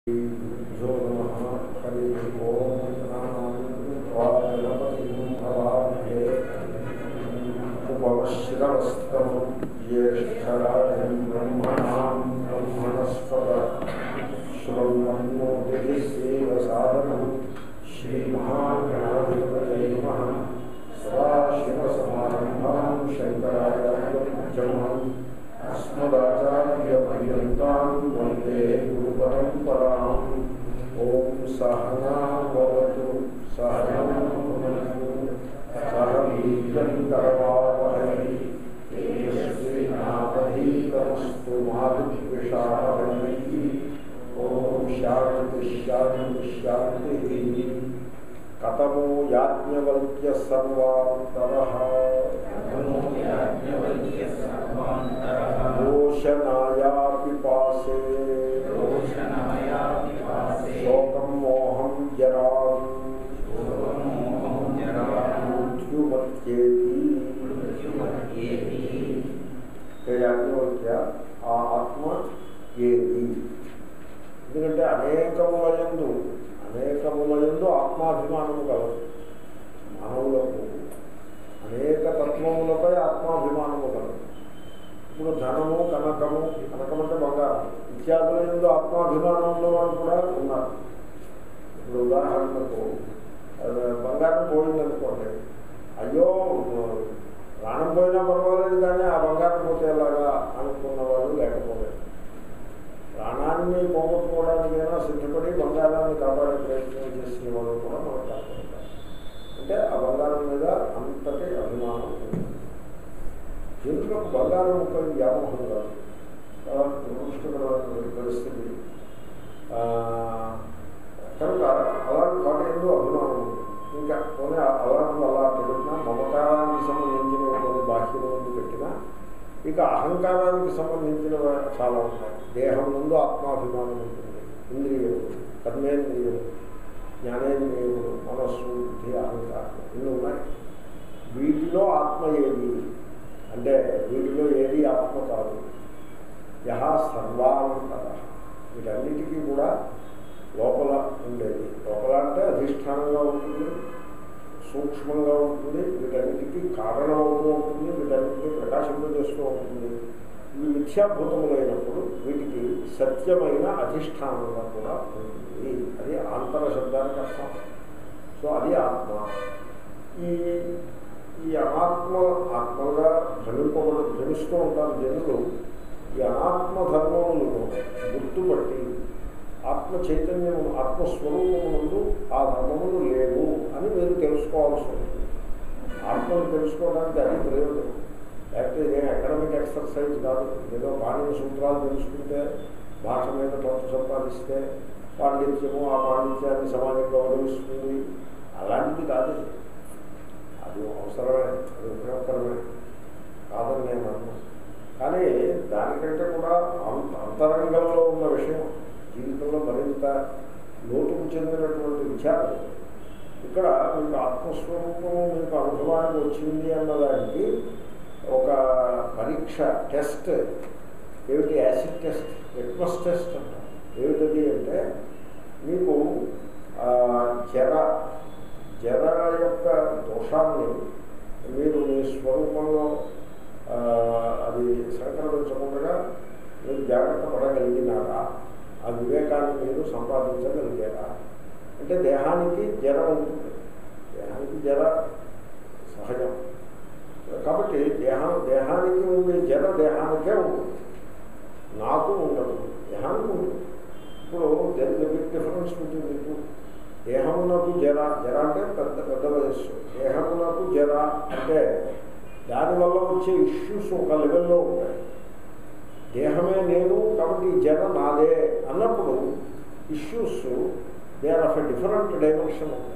श्रीगुरुभ्यो नमः हरिः ओम् गणपतिं भवामहे उपवश्रवस्तमं ज्येष्ठराजं ब्रह्मणां ब्रह्मणस्पद श्रवन्नोदिभिस्सेवसादनं श्रीमहागणाधिपतये नमः सदाशिवसमारम्भां शङ्कराचार्यमध्यमाम् अस्मदाचार्यपर्यन्तां वन्दे गुरुपरम्पराम् ॐ सहना भवतु सहनं भवतु सह वीर्यं करवावहै तेजस्विनावधीतमस्तु मा विद्विषावहै ॐ शान्तिः शान्तिः शान्तिः कथमो याज्ञवल्क्य सर्वान्तरः रोषनाया पिपासे शोकं मोहं जरां మృత్యుమత్యేది యాజ్ఞవల్క్య ఆ ఆత్మ ఏది ఎందుకంటే అనేకములయందు అనేకములయందు ఆత్మాభిమానము కలదు మానవులకు అనేక తత్వములపై ఆత్మాభిమానము కలదు ఇప్పుడు ధనము కనకము కనకం అంటే బంగారం ఇత్యాదుల ఎందు ఆత్మాభిమానం ఉన్నవారు కూడా ఉన్నారు ఇప్పుడు ఉదాహరణకు ఆ, బంగారం పోయిందనుకోండి అయ్యో ప్రాణం పోయినా పర్వాలేదు కానీ ఆ బంగారం పోతే ఎలాగా అనుకున్న వాళ్ళు లేకపోలేదు ప్రాణాన్ని పోగొట్టుకోవడానికైనా సిద్ధపడి బంగారాన్ని కాపాడే ప్రయత్నం చేసిన వాళ్ళు కూడా మనకు కాపాడుతారు అంటే ఆ బంగారం మీద అంతటి అభిమానం ఉంది జనులకు బంగారం ముక్క వ్యామోహం కాదు చాలా దురదృష్టకరమైన పరిస్థితి ఆ, కనుక అలాంటి వాటి ఎందు అభిమానం ఉంది ఇంకా కొన్ని అలాంటి అలా పెట్టినా మమకారానికి సంబంధించిన కొన్ని బాహ్యం ముందు పెట్టినా ఇక అహంకారానికి సంబంధించిన చాలా ఉంటాయి దేహం ముందు ఆత్మాభిమానం ఉంటుంది ఇంద్రియములు కర్మేంద్రియములు జ్ఞానేంద్రియములు మనస్సు బుద్ధి అహంకారం ఇన్ని ఉన్నాయి వీటిలో ఆత్మ ఏది అంటే వీటిలో ఏది ఆత్మ కాదు యహ సర్వాంతర వీటన్నిటికీ కూడా లోపల ఉండేది లోపల అంటే అధిష్టానంగా ఉంటుంది సూక్ష్మంగా ఉంటుంది వీటన్నిటికీ కారణం అవుతూ ఉంటుంది వీటన్నిటికీ ప్రకాశింపజేస్తూ ఉంటుంది ఇవి మిథ్యాభూతములైనప్పుడు వీటికి సత్యమైన అధిష్టానంగా కూడా ఉంటుంది అది ఆంతర శబ్దానికి అర్థం సో అది ఆత్మ ఈ ఈ అనాత్మ ఆత్మగా భ్రమింపబడు భ్రమిస్తూ ఉంటారు జనులు ఈ అనాత్మ ధర్మములను గుర్తుపట్టి ఆత్మ చైతన్యము ఆత్మస్వరూపమునందు ఆ ధర్మములు లేవు అని మీరు తెలుసుకోవాల్సి ఉంటుంది ఆత్మను తెలుసుకోవడానికి అది ప్రయోజనం లేకపోతే ఇదేం అకాడమిక్ ఎక్సర్సైజ్ కాదు ఏదో పాణిని సూత్రాలు తెలుసుకుంటే భాష మీద పట్టు సంపాదిస్తే పాండిత్యము ఆ పాండిత్యాన్ని సమాజం గౌరవిస్తుంది అలాంటిది కాదు ఇది. అది అవసరమే అది ఉపయోగకరమే కాదని నేను అన్నాను కానీ దానికంటే కూడా అంత అంతరంగంలో ఉన్న విషయం జీవితంలో మరింత లోతుకు చెందినటువంటి విచారం ఇక్కడ మీకు ఆత్మస్వరూపము మీకు అనుభవానికి వచ్చింది అన్నదానికి ఒక పరీక్ష టెస్ట్ ఏమిటి యాసిడ్ టెస్ట్ లిట్మస్ టెస్ట్ అంట ఏమిటది అంటే మీకు ఆ, జర జర యొక్క దోషాన్ని మీరు మీ స్వరూపంలో ఆ, అది సంక్రమించకుండా మీరు జాగ్రత్త పడగలిగినారా ఆ వివేకాన్ని మీరు సంపాదించగలిగారా అంటే దేహానికి జర ఉంటుంది దేహానికి జర సహజం కాబట్టి దేహం దేహానికి ఉండే జర దేహానికే ఉంటుంది నాకు ఉండదు దేహానికి ఉంటుంది ఇప్పుడు దెర్ ఇస్ బిగ్ డిఫరెన్స్ ఉంటుంది ఇప్పుడు దేహమునకు జర జర అంటే పెద్ద పెద్ద వయస్సు దేహమునకు జర అంటే దానివల్ల వచ్చే ఇష్యూస్ ఒక లెవెల్లో ఉంటాయి దేహమే నేను కాబట్టి ఈ జర నాదే అన్నప్పుడు issues they are of a different dimension ఉంటాయి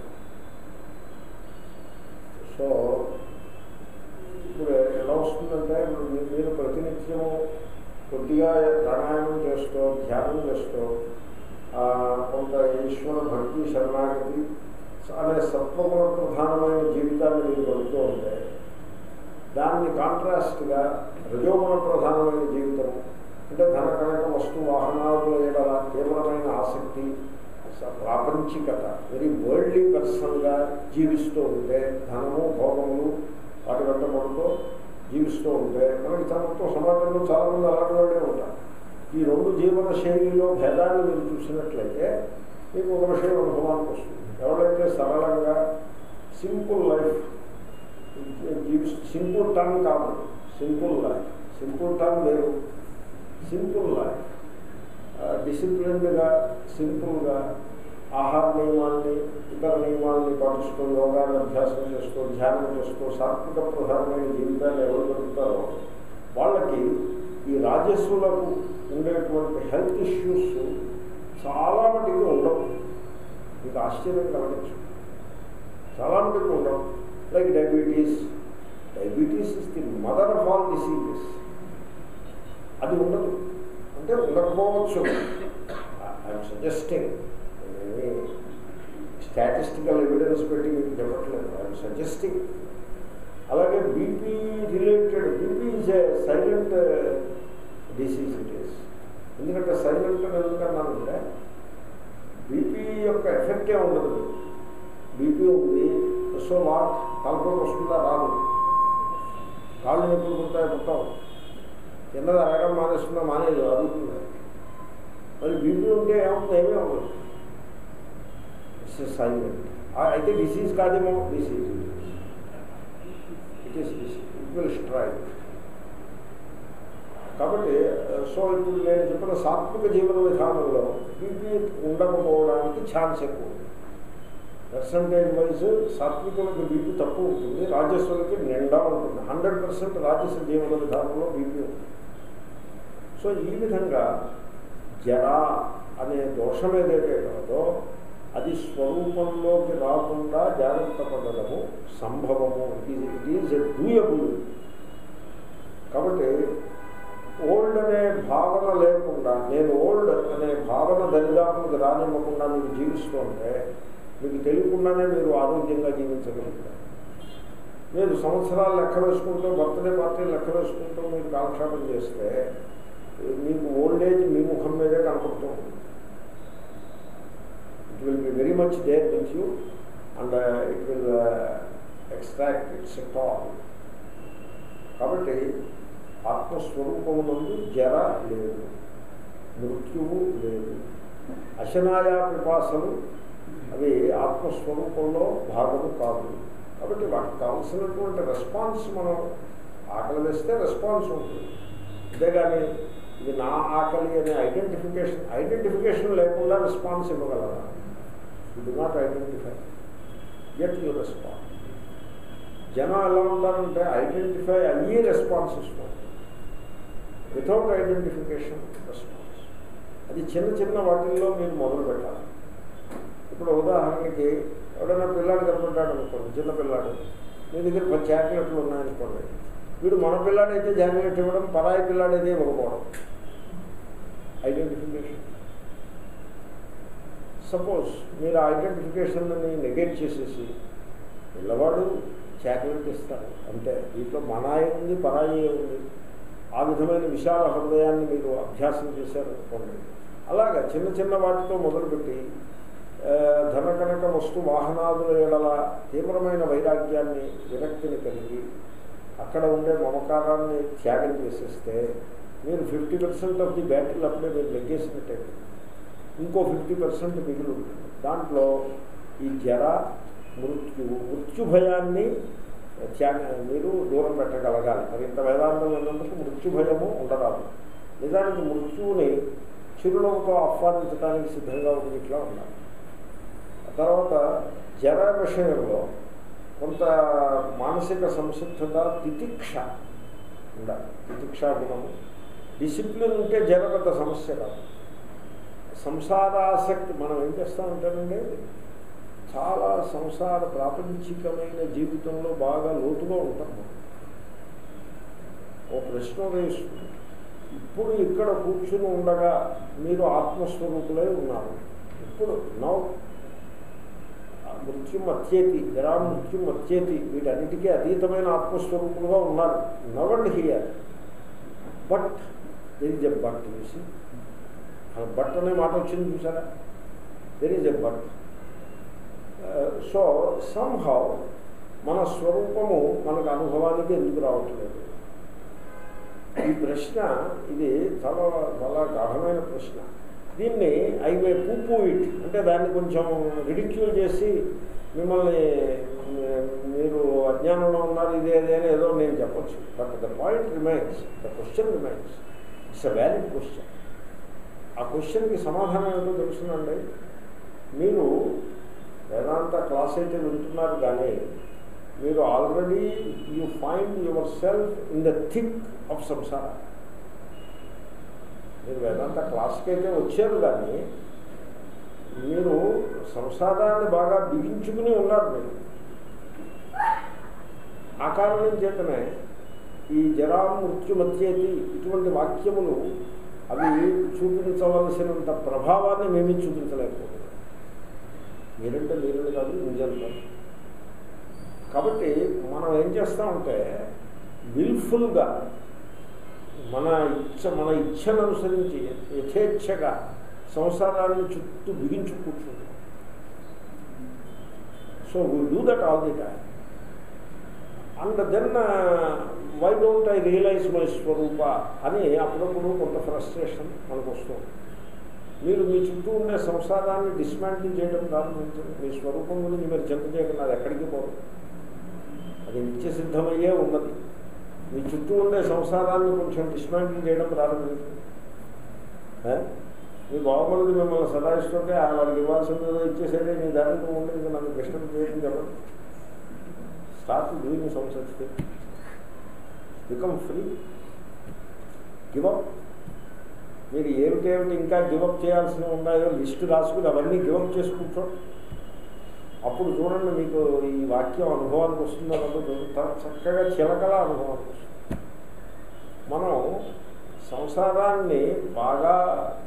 సో ఇప్పుడు ఎలా వస్తుందంటే ఇప్పుడు మీ- మీరు ప్రతినిత్యము కొద్దిగా ప్రాణాయామం చేస్తూ ధ్యానం చేస్తూ ఆ, కొంత ఈశ్వర భక్తి శరణాగతి అనే సత్వగుణ ప్రధానమైన జీవితాన్ని మీరు గడుపుతూ ఉంటే దాన్ని కాంట్రాస్ట్గా రజోగుణ ప్రధానమైన జీవితం అంటే ధన కనక వస్తు వాహనాలు ఏడల తీవ్రమైన ఆసక్తి స- ప్రాపంచికత వెరీ వరల్డ్లీ పర్సన్గా జీవిస్తూ ఉంటే ధనము భోగములు వాటి వెంట పడుతూ జీవిస్తూ ఉంటే మనకి తనతో సమాజంలో చాలామంది అలాంటి వాళ్ళే ఉంటారు ఈ రెండు జీవన శైలిలో భేదాన్ని మీరు చూసినట్లయితే మీకు ఒక విషయం అనుభవానికి వస్తుంది ఎవరైతే సరళంగా సింపుల్ లైఫ్ జీవి సింపుల్ టర్న్ కాదు సింపుల్ లైఫ్ సింపుల్ టర్న్ వేరు సింపుల్ లైఫ్ డిసిప్లిన్డ్గా సింపుల్గా ఆహార నియమాన్ని ఇతర నియమాన్ని పాటిస్తూ యోగాన్ని అభ్యాసం చేస్తూ ధ్యానం చేస్తూ సాత్విక ప్రధానమైన జీవితాన్ని ఎవరు గడుపుతారో వాళ్ళకి ఈ రాజస్సులకు ఉండేటువంటి హెల్త్ ఇష్యూస్ చాలా మటుకు ఉండవు మీకు ఆశ్చర్యం కలగచ్చు చాలా మటుకు ఉండవు like diabetes diabetes is the mother of all diseases అది ఉండదు అంటే ఉండకపోవచ్చు ఐఎమ్ సజెస్టింగ్ స్టాటిస్టికల్ ఎవిడెన్స్ పెట్టి మీకు చెప్పట్లేదు ఐఎమ్ సజెస్టింగ్ అలాగే BP related BP is a silent disease it is ఎందుకంటే సైలెంట్ ఎందుకన్నానంటే బీపీ యొక్క ఎఫెక్టే ఉండదు బీపీ ఉంది సో వాట్ తలపోటు వస్తుందా రాదు కాళ్ళు నొప్పులు పుడతాయి పుట్టాం తిన్నది అరగడం మానేస్తుందా మానేది అరుగుతుంది మరి బీపీ ఉంటే ఏమవుతుంది ఏమీ అవ్వదు ఇట్స్ సైలెంట్ అయితే డిసీజ్ కాదేమో disease it is it will strike కాబట్టి సో ఇప్పుడు నేను చెప్పిన సాత్విక జీవన విధానంలో బీపీ ఉండకపోవడానికి ఛాన్స్ ఎక్కువ పర్సంటేజ్ వైజ్ సాత్వికులకు బీపీ తక్కువ ఉంటుంది రాజస్వులకి నిండా ఉంటుంది హండ్రెడ్ పర్సెంట్ రాజస్వ జీవన విధానంలో బీపీ ఉంటుంది సో ఈ విధంగా జర అనే దోషం ఏదైతే కలదో అది స్వరూపంలోకి రాకుండా జాగ్రత్త పడడము సంభవము ఇట్ ఈజ్ డూయబుల్ కాబట్టి ఓల్డ్ అనే భావన లేకుండా నేను ఓల్డ్ అనే భావన దరిదాపులకు రానివ్వకుండా మీరు జీవిస్తూ ఉంటే మీకు తెలియకుండానే మీరు ఆరోగ్యంగా జీవించగలుగుతారు మీరు సంవత్సరాలు లెక్క వేసుకుంటూ బర్త్డే పార్టీ లెక్క వేసుకుంటూ మీరు కాలక్షేపం చేస్తే మీకు ఓల్డ్ ఏజ్ మీ ముఖం మీదే కనపడుతూ ఉంటుంది it will be very much there with you and it will extract its toll కాబట్టి ఆత్మస్వరూపమునందు జర లేదు మృత్యువు లేదు అశనాయా పిపాసలు అవి ఆత్మస్వరూపంలో భాగము కాదు కాబట్టి వాటికి కావలసినటువంటి రెస్పాన్స్ మనం ఆకలి వేస్తే రెస్పాన్స్ ఉంటుంది అంతేగాని ఇది నా ఆకలి అనే ఐడెంటిఫికేషన్ ఐడెంటిఫికేషన్ లేకుండా రెస్పాన్స్ ఇవ్వగలరా you do not identify get you response జనం ఎలా ఉంటారంటే ఐడెంటిఫై అయ్యి రెస్పాన్స్ ఇస్తారు వితౌట్ ఐడెంటిఫికేషన్ రెస్పాన్స్ అది చిన్న చిన్న వాటిల్లో మీరు మొదలు పెట్టాలి ఇప్పుడు ఉదాహరణకి ఎవడైనా పిల్లాడు కనపడ్డాడు అనుకోండి చిన్న పిల్లాడు మీ దగ్గర పది చాక్లెట్లు ఉన్నాయనుకోండి వీడు మన పిల్లాడైతే చాక్లెట్ ఇవ్వడం పరాయి పిల్లాడైతే ఇవ్వకపోవడం ఐడెంటిఫికేషన్ సపోజ్ మీరు ఆ ఐడెంటిఫికేషన్ని నెగెట్ చేసేసి పిల్లవాడు చాక్లెట్ ఇస్తారు అంటే దీంట్లో మనాయి ఉంది పరాయి ఉంది ఆ విధమైన విశాల హృదయాన్ని మీరు అభ్యాసం చేశారనుకోండి అలాగా చిన్న చిన్న వాటితో మొదలుపెట్టి ధన కనక వస్తు వాహనాదుల ఎడల తీవ్రమైన వైరాగ్యాన్ని విరక్తిని కలిగి అక్కడ ఉండే మమకారాన్ని త్యాగం చేసేస్తే మీరు fifty percent of the battle అప్పుడే మీరు నెగ్గేసినట్టే ఇంకో ఫిఫ్టీ పర్సెంట్ మిగిలి ఉంటుంది దాంట్లో ఈ జర మృత్యువు మృత్యు భయాన్ని త్యాగ మీరు దూరం పెట్టగలగాలి మరి ఇంత వేదాంతం ఉన్నందుకు మృత్యు భయము ఉండరాదు నిజానికి మృత్యువుని చిరునవ్వుతో ఆహ్వానించడానికి సిద్ధంగా ఉంది ఇట్లా ఉండాలి తర్వాత జర విషయంలో కొంత మానసిక సంసిద్ధత తితిక్ష ఉండాలి తితిక్షా గుణము డిసిప్లిన్ ఉంటే జర పెద్ద సమస్య కాదు సంసారాసక్తి మనం ఏం చేస్తామంటామంటే చాలా సంసార ప్రాపంచికమైన జీవితంలో బాగా లోతుగా ఉంటాం మనం ఓ ప్రశ్న వేస్తుంది ఇప్పుడు ఇక్కడ కూర్చుని ఉండగా మీరు ఆత్మస్వరూపులై ఉన్నారు ఇప్పుడు నౌ మృత్యు మత్యేతి జరా మృత్యు మత్యేతి వీటన్నిటికీ అతీతమైన ఆత్మస్వరూపులుగా ఉన్నారు now and here but there is a but చూసి బట్ అనే మాట వచ్చింది చూసారా there is a but so somehow మన స్వరూపము మనకు అనుభవానికి ఎందుకు రావట్లేదు ఈ ప్రశ్న ఇది చాలా చాలా గాఢమైన ప్రశ్న దీన్ని ఐ వే పూపు ఇట్ అంటే దాన్ని కొంచెం రిడిక్యూల్ చేసి మిమ్మల్ని మీరు అజ్ఞానంలో ఉన్నారు ఇదే అదే అని ఏదో నేను చెప్పొచ్చు but the point remains the question remains it's a valid question ఆ క్వశ్చన్కి సమాధానం ఏంటో తెలుసునండి మీరు వేదాంత క్లాస్ అయితే వింటున్నారు కానీ మీరు already you find yourself in the thick of సంసార మీరు వేదాంత క్లాస్కి అయితే వచ్చారు కానీ మీరు సంసారాన్ని బాగా బిగించుకుని ఉన్నారు మీరు ఆ కారణం చేతనే ఈ జరా మృత్యు మధ్యేది ఇటువంటి వాక్యములు అవి చూపించవలసినంత ప్రభావాన్ని మేమీ చూపించలేకపోతున్నాం మీరంటే మీరు కాదు నిజం కాదు కాబట్టి మనం ఏం చేస్తామంటే విల్ఫుల్గా మన ఇచ్చ మన ఇచ్చను అనుసరించి యథేచ్ఛగా సంసారాన్ని చుట్టూ బిగించు కూర్చుంటాం so we do that all the time and then why don't I realise my స్వరూప అని అప్పుడప్పుడు కొంత ఫ్రస్ట్రేషన్ మనకు వస్తుంది మీరు మీ చుట్టూ ఉండే సంసారాన్ని డిస్మాంటిల్ చేయడం ప్రారంభించండి మీ స్వరూపం గురించి మీరు చింత చేయకుండా అది ఎక్కడికి పోదు అది నిత్య సిద్ధమయ్యే ఉన్నది మీ చుట్టూ ఉండే సంసారాన్ని కొంచెం డిస్మాంటిల్ చేయడం ప్రారంభించండి మీ బాగుపడదు మిమ్మల్ని సదాయిస్తుంటే ఆ వాళ్ళకి ఇవ్వాల్సింది ఏదో ఇచ్చేసేదే మీ దాంట్లో ఉండేది నన్ను కృష్ణం చేయడం చెప్పండి start doing some such thing become free give up మీరు ఏమిటేమిటి ఇంకా గివప్ చేయాల్సినవి ఉన్నాయో లిస్టు రాసుకుని అవన్నీ గివప్ చేసి కూర్చోండి అప్పుడు చూడండి మీకు ఈ వాక్యం అనుభవానికి వస్తుందో చక్కగా చిలకల అనుభవానికి వస్తుంది మనం సంసారాన్ని బాగా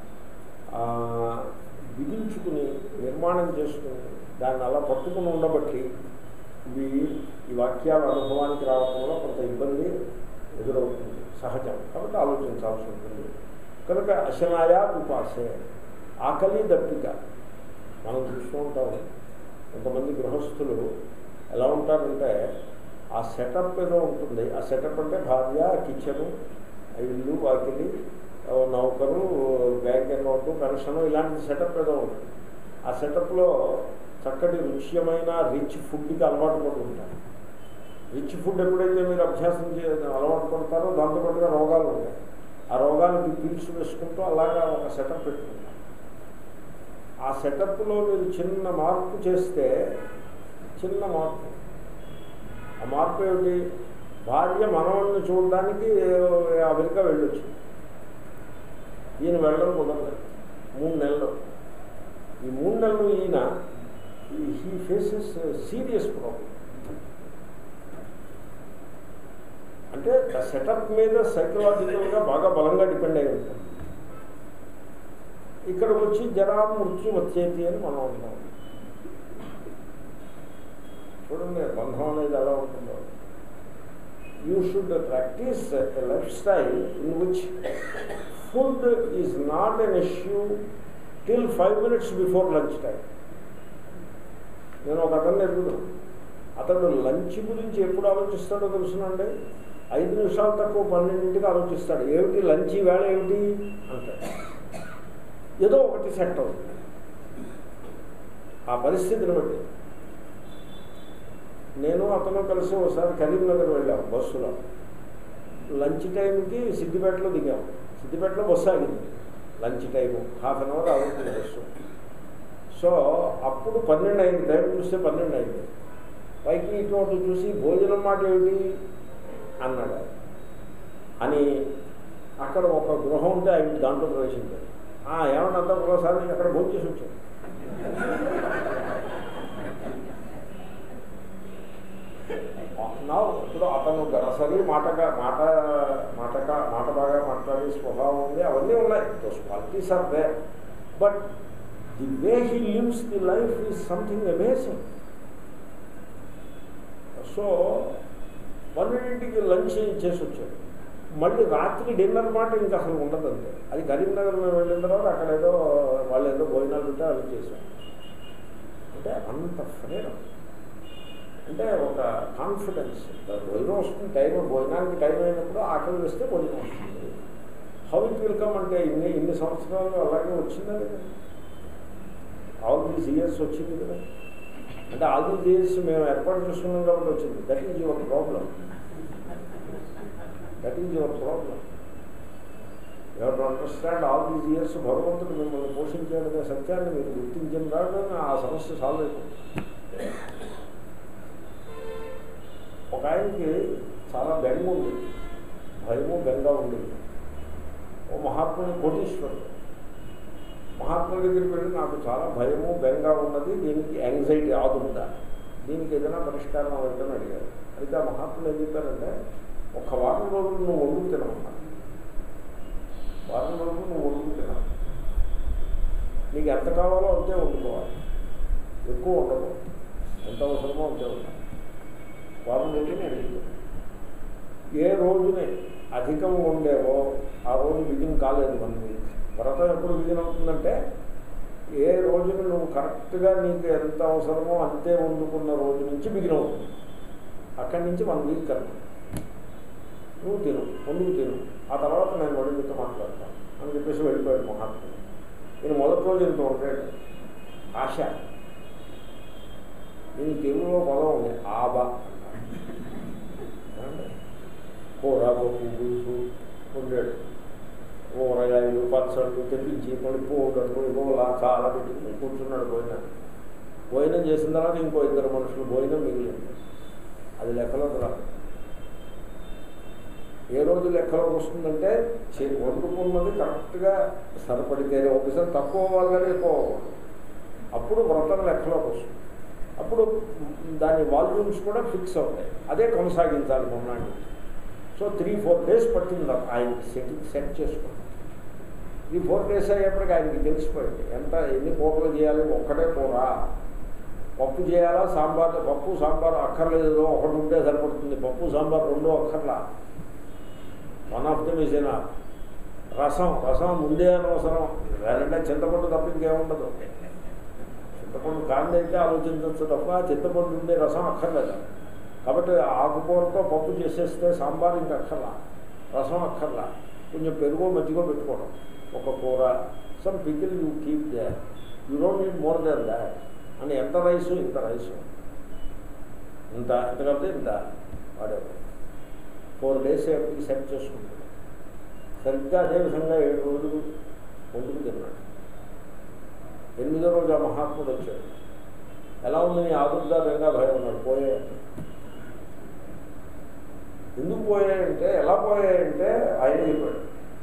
బిగించుకుని నిర్మాణం చేసుకుని దాన్ని అలా పట్టుకుని ఉండబట్టి ఇవి ఈ వాక్యాల అనుభవానికి రావడంలో కొంత ఇబ్బంది ఎదురవుతుంది సహజం కాబట్టి ఆలోచించాల్సి ఉంటుంది కనుక అశనాయా ఉపాసే ఆకలి దప్పిక మనం చూస్తూ ఉంటాం కొంతమంది గృహస్థులు ఎలా ఉంటారంటే ఆ సెటప్ ఏదో ఉంటుంది ఆ సెటప్ అంటే భార్య కిచెను ఇల్లు వాకిలి నౌకరు బ్యాంక్ అకౌంట్ పెన్షన్ ఇలాంటి సెటప్ ఏదో ఉంటుంది ఆ సెటప్లో చక్కటి రుచ్యమైన రిచ్ ఫుడ్కి అలవాటు పడి ఉంటారు రిచ్ ఫుడ్ ఎప్పుడైతే మీరు అభ్యాసం చే అలవాటు పడతారో దాంతోపాటుగా రోగాలు ఉంటాయి ఆ రోగాలకి పిల్స్ వేసుకుంటూ అలాగా ఒక సెటప్ పెట్టుకుంటారు ఆ సెటప్లో మీరు చిన్న మార్పు చేస్తే చిన్న మార్పు ఆ మార్పు ఏమిటి భార్య మనవల్ని చూడడానికి అమెరికా వెళ్ళొచ్చు ఈయన వెళ్ళడం కుదరలేదు మూడు నెలలు ఈ మూడు నెలలు ఈయన హీ ఫేసెస్ సీరియస్ ప్రాబ్లం అంటే సెటప్ మీద సైకలాజికల్గా బాగా బలంగా డిపెండ్ అయి ఉంటుంది ఇక్కడికి వచ్చి జరా మృత్యు వచ్చేది అని మనం అంటాం చూడండి బంధం అనేది ఎలా ఉంటుందో you should practise a lifestyle in which food is not an issue till five minutes before lunch time నేను ఒక అతన్ని ఎదుగుతాను అతడు లంచ్ గురించి ఎప్పుడు ఆలోచిస్తాడో తెలుసునండి ఐదు నిమిషాలు తక్కువ పన్నెండింటికి ఆలోచిస్తాడు ఏమిటి లంచ్ వేళ ఏమిటి అంటాడు ఏదో ఒకటి సెట్ అవుతుంది ఆ పరిస్థితిని బట్టి నేను అతను కలిసి ఒకసారి కరీంనగర్ వెళ్ళాము బస్సులో లంచ్ టైంకి సిద్దిపేటలో దిగాము సిద్దిపేటలో బస్సు ఆగింది lunch time half an hour ఆగుతుంది బస్సు సో అప్పుడు పన్నెండు అయింది టైం చూస్తే పన్నెండు అయింది పైకి ఇటువంటి చూసి భోజనం మాట ఏమిటి అన్నాడు అని అక్కడ ఒక గృహం ఉంటే ఆయన దాంట్లో ప్రవేశించాడు ఏమన్నా అంతా ఒకసారి అక్కడ భోజనం చేసి వచ్చాడు నా ఇప్పుడు అతను గరసరి మాటగా మాట మాటగా మాట బాగా మాట్లాడే స్వభావం ఉంది అవన్నీ ఉన్నాయి those qualities are they but the way he lives the life is something amazing so పన్నెండింటికి లంచ్ చేసి వచ్చాడు మళ్ళీ రాత్రి డిన్నర్ మాట ఇంకా అసలు ఉండదండి అది కరీంనగర్ మేము వెళ్ళిన తర్వాత అక్కడ ఏదో వాళ్ళు ఏదో భోజనాలు ఉంటే అవి చేశాం అంటే అంత ఫ్రీడమ్ అంటే ఒక కాన్ఫిడెన్స్ భోజనం వస్తుంది టైం భోజనానికి టైం అయినప్పుడు ఆకలి వేస్తే భోజనం వస్తుంది హౌ ఇట్ విల్ కమ్ అంటే ఇన్ని ఇన్ని సంవత్సరాలు అలాగే వచ్చిందా కదా ఆల్ దీస్ ఇయర్స్ వచ్చింది కదా అంటే ఆల్ దీస్ ఇయర్స్ మేము ఏర్పాటు చేసుకున్నాం కాబట్టి వచ్చింది that is your problem that is your problem you to understand all these years భగవంతుడు మిమ్మల్ని పోషించాడనే సత్యాన్ని మీరు గుర్తించిన రావడం ఆ సమస్య సాల్వ్ అయిపోతుంది ఒక ఆయనకి చాలా బెంగ ఉంది భయము బెంగ ఉంది ఓ మహాత్ముని కోటీశ్వరుడు మహాత్ముడి దగ్గరికి వెళ్ళి నాకు చాలా భయము బెంగ ఉన్నది దీనికి యాంగ్జైటీ ఆదుందా దీనికి ఏదైనా పరిష్కారం అవుతుందని అడిగారు అయితే ఆ మహాత్ముడు ఏం చెప్పారంటే ఒక వారం రోజులు నువ్వు వండుకు తినమన్నా వారం రోజులు నువ్వు వండుకు తినాలి నీకు ఎంత కావాలో అంతే వండుకోవాలి ఎక్కువ ఉండదు ఎంత అవసరమో అంతే ఉండాలి వారం రోజులు అడిగింది ఏ రోజునే అధికం ఉండేవో ఆ రోజు బిగిన్ కాలేదు వన్ వీక్ వ్రతం ఎప్పుడు బిగిన్ అవుతుందంటే ఏ రోజున నువ్వు కరెక్ట్గా నీకు ఎంత అవసరమో అంతే వండుకున్న రోజు నుంచి బిగిన్ అవుతుంది అక్కడి నుంచి వన్ వీక్ కరెక్ట్ నువ్వు తిను వండుకు తిను ఆ తర్వాత నేను మళ్ళీ మీతో మాట్లాడతాను అని చెప్పేసి వెళ్ళిపోయాడు మహాత్ముడు నేను మొదటి రోజు ఇంత ఉంటాడు ఆశ నేను తెలుగులో పదం ఉంది ఆబ కూర పప్పు పులుసు వండాడు ఊరగాయలు పచ్చళ్ళు తెప్పించి మళ్ళీ పోగొట్టు ఇవ్వలా చాలా పెట్టుకుని కూర్చున్నాడు భోజనం భోజనం చేసిన తర్వాత ఇంకో ఇద్దరు మనుషులు భోజనం మిగిలింది అది లెక్కలోకి రాదు ఏ రోజు లెక్కలోకి వస్తుందంటే చే- వండుకున్నది కరెక్ట్గా సరిపడితేనే ఒకసారి తక్కువ వాళ్ళని ఎక్కువ అవ్వాలి. అప్పుడు వ్రతం లెక్కలోకి వస్తుంది అప్పుడు దాని వాల్యూమ్స్ కూడా ఫిక్స్ అవుతాయి అదే కొనసాగించాలి మొన్నాడు సో త్రీ ఫోర్ డేస్ పట్టింది ఆయనకి సెట్ సెట్ చేసుకోండి త్రీ ఫోర్ డేస్ అయ్యేప్పటికి ఆయనకి తెలిసిపోయింది ఎంత ఎన్ని కూరలు చేయాలి ఒక్కటే కూర పప్పు చేయాలా సాంబార్ పప్పు సాంబార్ అక్కర్లేదు ఒకటి ఉంటే సరిపడుతుంది పప్పు సాంబార్ రెండో అక్కర్లా one of them is enough rasam rasam ముందే అనవసరం వేరంటే చింతపండు తప్ప ఇంకేముండదు చింతపండు కాందైతే ఆలోచించవచ్చు తప్ప చింతపండు ఉండే రసం అక్కర్లేదు కాబట్టి ఆకుకూరతో పప్పు చేసేస్తే సాంబార్ ఇంకా అక్కర్లా రసం అక్కర్లా కొంచెం పెరుగు మజ్జిగో పెట్టుకోవడం ఒక కూర some pickle you keep they you don't need more than that అని ఎంత రైసు ఇంత రైసు ఇంత ఎంతకంటే ఇంత వాడేవాడు ఫోర్ డేస్ ఎప్పటికి సెట్ చేసుకుంటాడు సరిగ్గా అదేవిధంగా ఏడు రోజులు వండుకు తిన్నాడు ఎనిమిదో రోజు ఆ మహాత్ముడు వచ్చాడు ఎలా ఉంది నీ ఆదుర్దా బెంగా భయం ఉన్నాడు పోయే ఎందుకు పోయాయంటే ఎలా పోయాయంటే ఆయన చెప్పాడు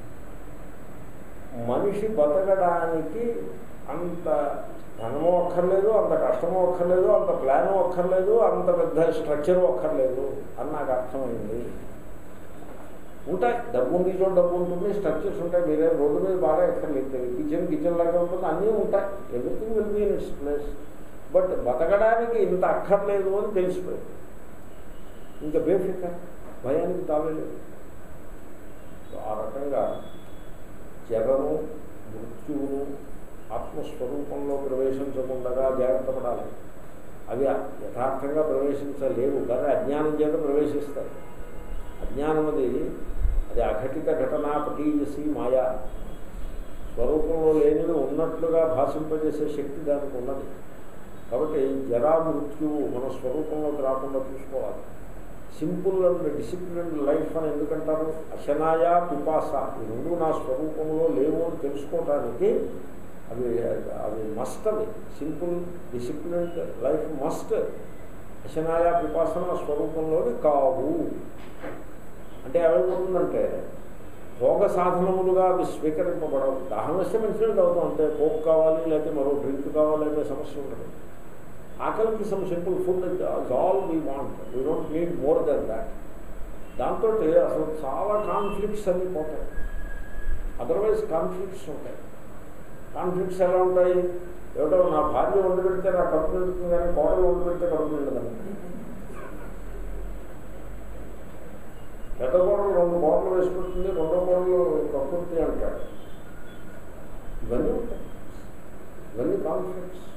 మనిషి బతకడానికి అంత ధనము అక్కర్లేదు అంత కష్టము అక్కర్లేదు అంత ప్లాను అక్కర్లేదు అంత పెద్ద స్ట్రక్చరు అక్కర్లేదు అని నాకు అర్థమైంది ఉంటాయి డబ్బు ఉంది చోట డబ్బు ఉంటుంది స్ట్రక్చర్స్ ఉంటాయి మీరే రోడ్డు మీద బాగా ఎక్కర్లేదు కిచెన్ కిచెన్ లాగా ఉంటుంది అన్నీ ఉంటాయి everything will be in its place but బతకడానికి ఇంత అక్కర్లేదు అని తెలిసిపోయింది ఇంకా బేఫికర్ భయానికి తావేలేదు సో ఆ రకంగా జగను మృత్యువును ఆత్మస్వరూపంలో ప్రవేశించకుండా జాగ్రత్త పడాలి అవి యథార్థంగా ప్రవేశించలేవు కానీ అజ్ఞానం చేత ప్రవేశిస్తాయి అజ్ఞానం అది అది అఘటిత ఘటన పటీయసి మాయా స్వరూపంలో లేనివి ఉన్నట్లుగా భాషింపజేసే శక్తి దానికి ఉన్నది కాబట్టి జరా మృత్యువు మన స్వరూపంలోకి రాకుండా చూసుకోవాలి సింపుల్ అండ్ డిసిప్లిన్ లైఫ్ అని ఎందుకంటారు అశనాయ పిపాస ఈ రెండు నా స్వరూపంలో లేవు అని తెలుసుకోవటానికి అవి అవి మస్ట్ అవి సింపుల్ డిసిప్లిన్డ్ లైఫ్ మస్ట్ అశనాయ పిపాసన స్వరూపంలోని కావు అంటే ఏమైపోతుందంటే భోగ సాధనములుగా అవి స్వీకరింపబడవు దాహం వస్తే మంచిగా అవుతాం అంతే కోక్ కావాలి లేకపోతే మరో డ్రింక్ కావాలి అనే సమస్య ఉండదు ఆకలికి some simple food all we want we don't need more than that దాంతో అసలు చాలా కాన్ఫ్లిక్ట్స్ అన్నీ పోతాయి అదర్వైజ్ కాన్ఫ్లిక్ట్స్ ఉంటాయి కాన్ఫ్లిక్ట్స్ ఎలా ఉంటాయి ఏమిటో నా భార్య వండి పెడితే నా కడుపు నిండుతుంది కానీ కోడలు వండి పెడితే కడుపు నిండదని పెద్ద కోడలు రెండు కోడలు వేసుకుంటుంది రెండో కోడలు ప్రకృతి అంటాడు ఇవన్నీ ఉంటాయి ఇవన్నీ కాన్ఫ్లిక్ట్స్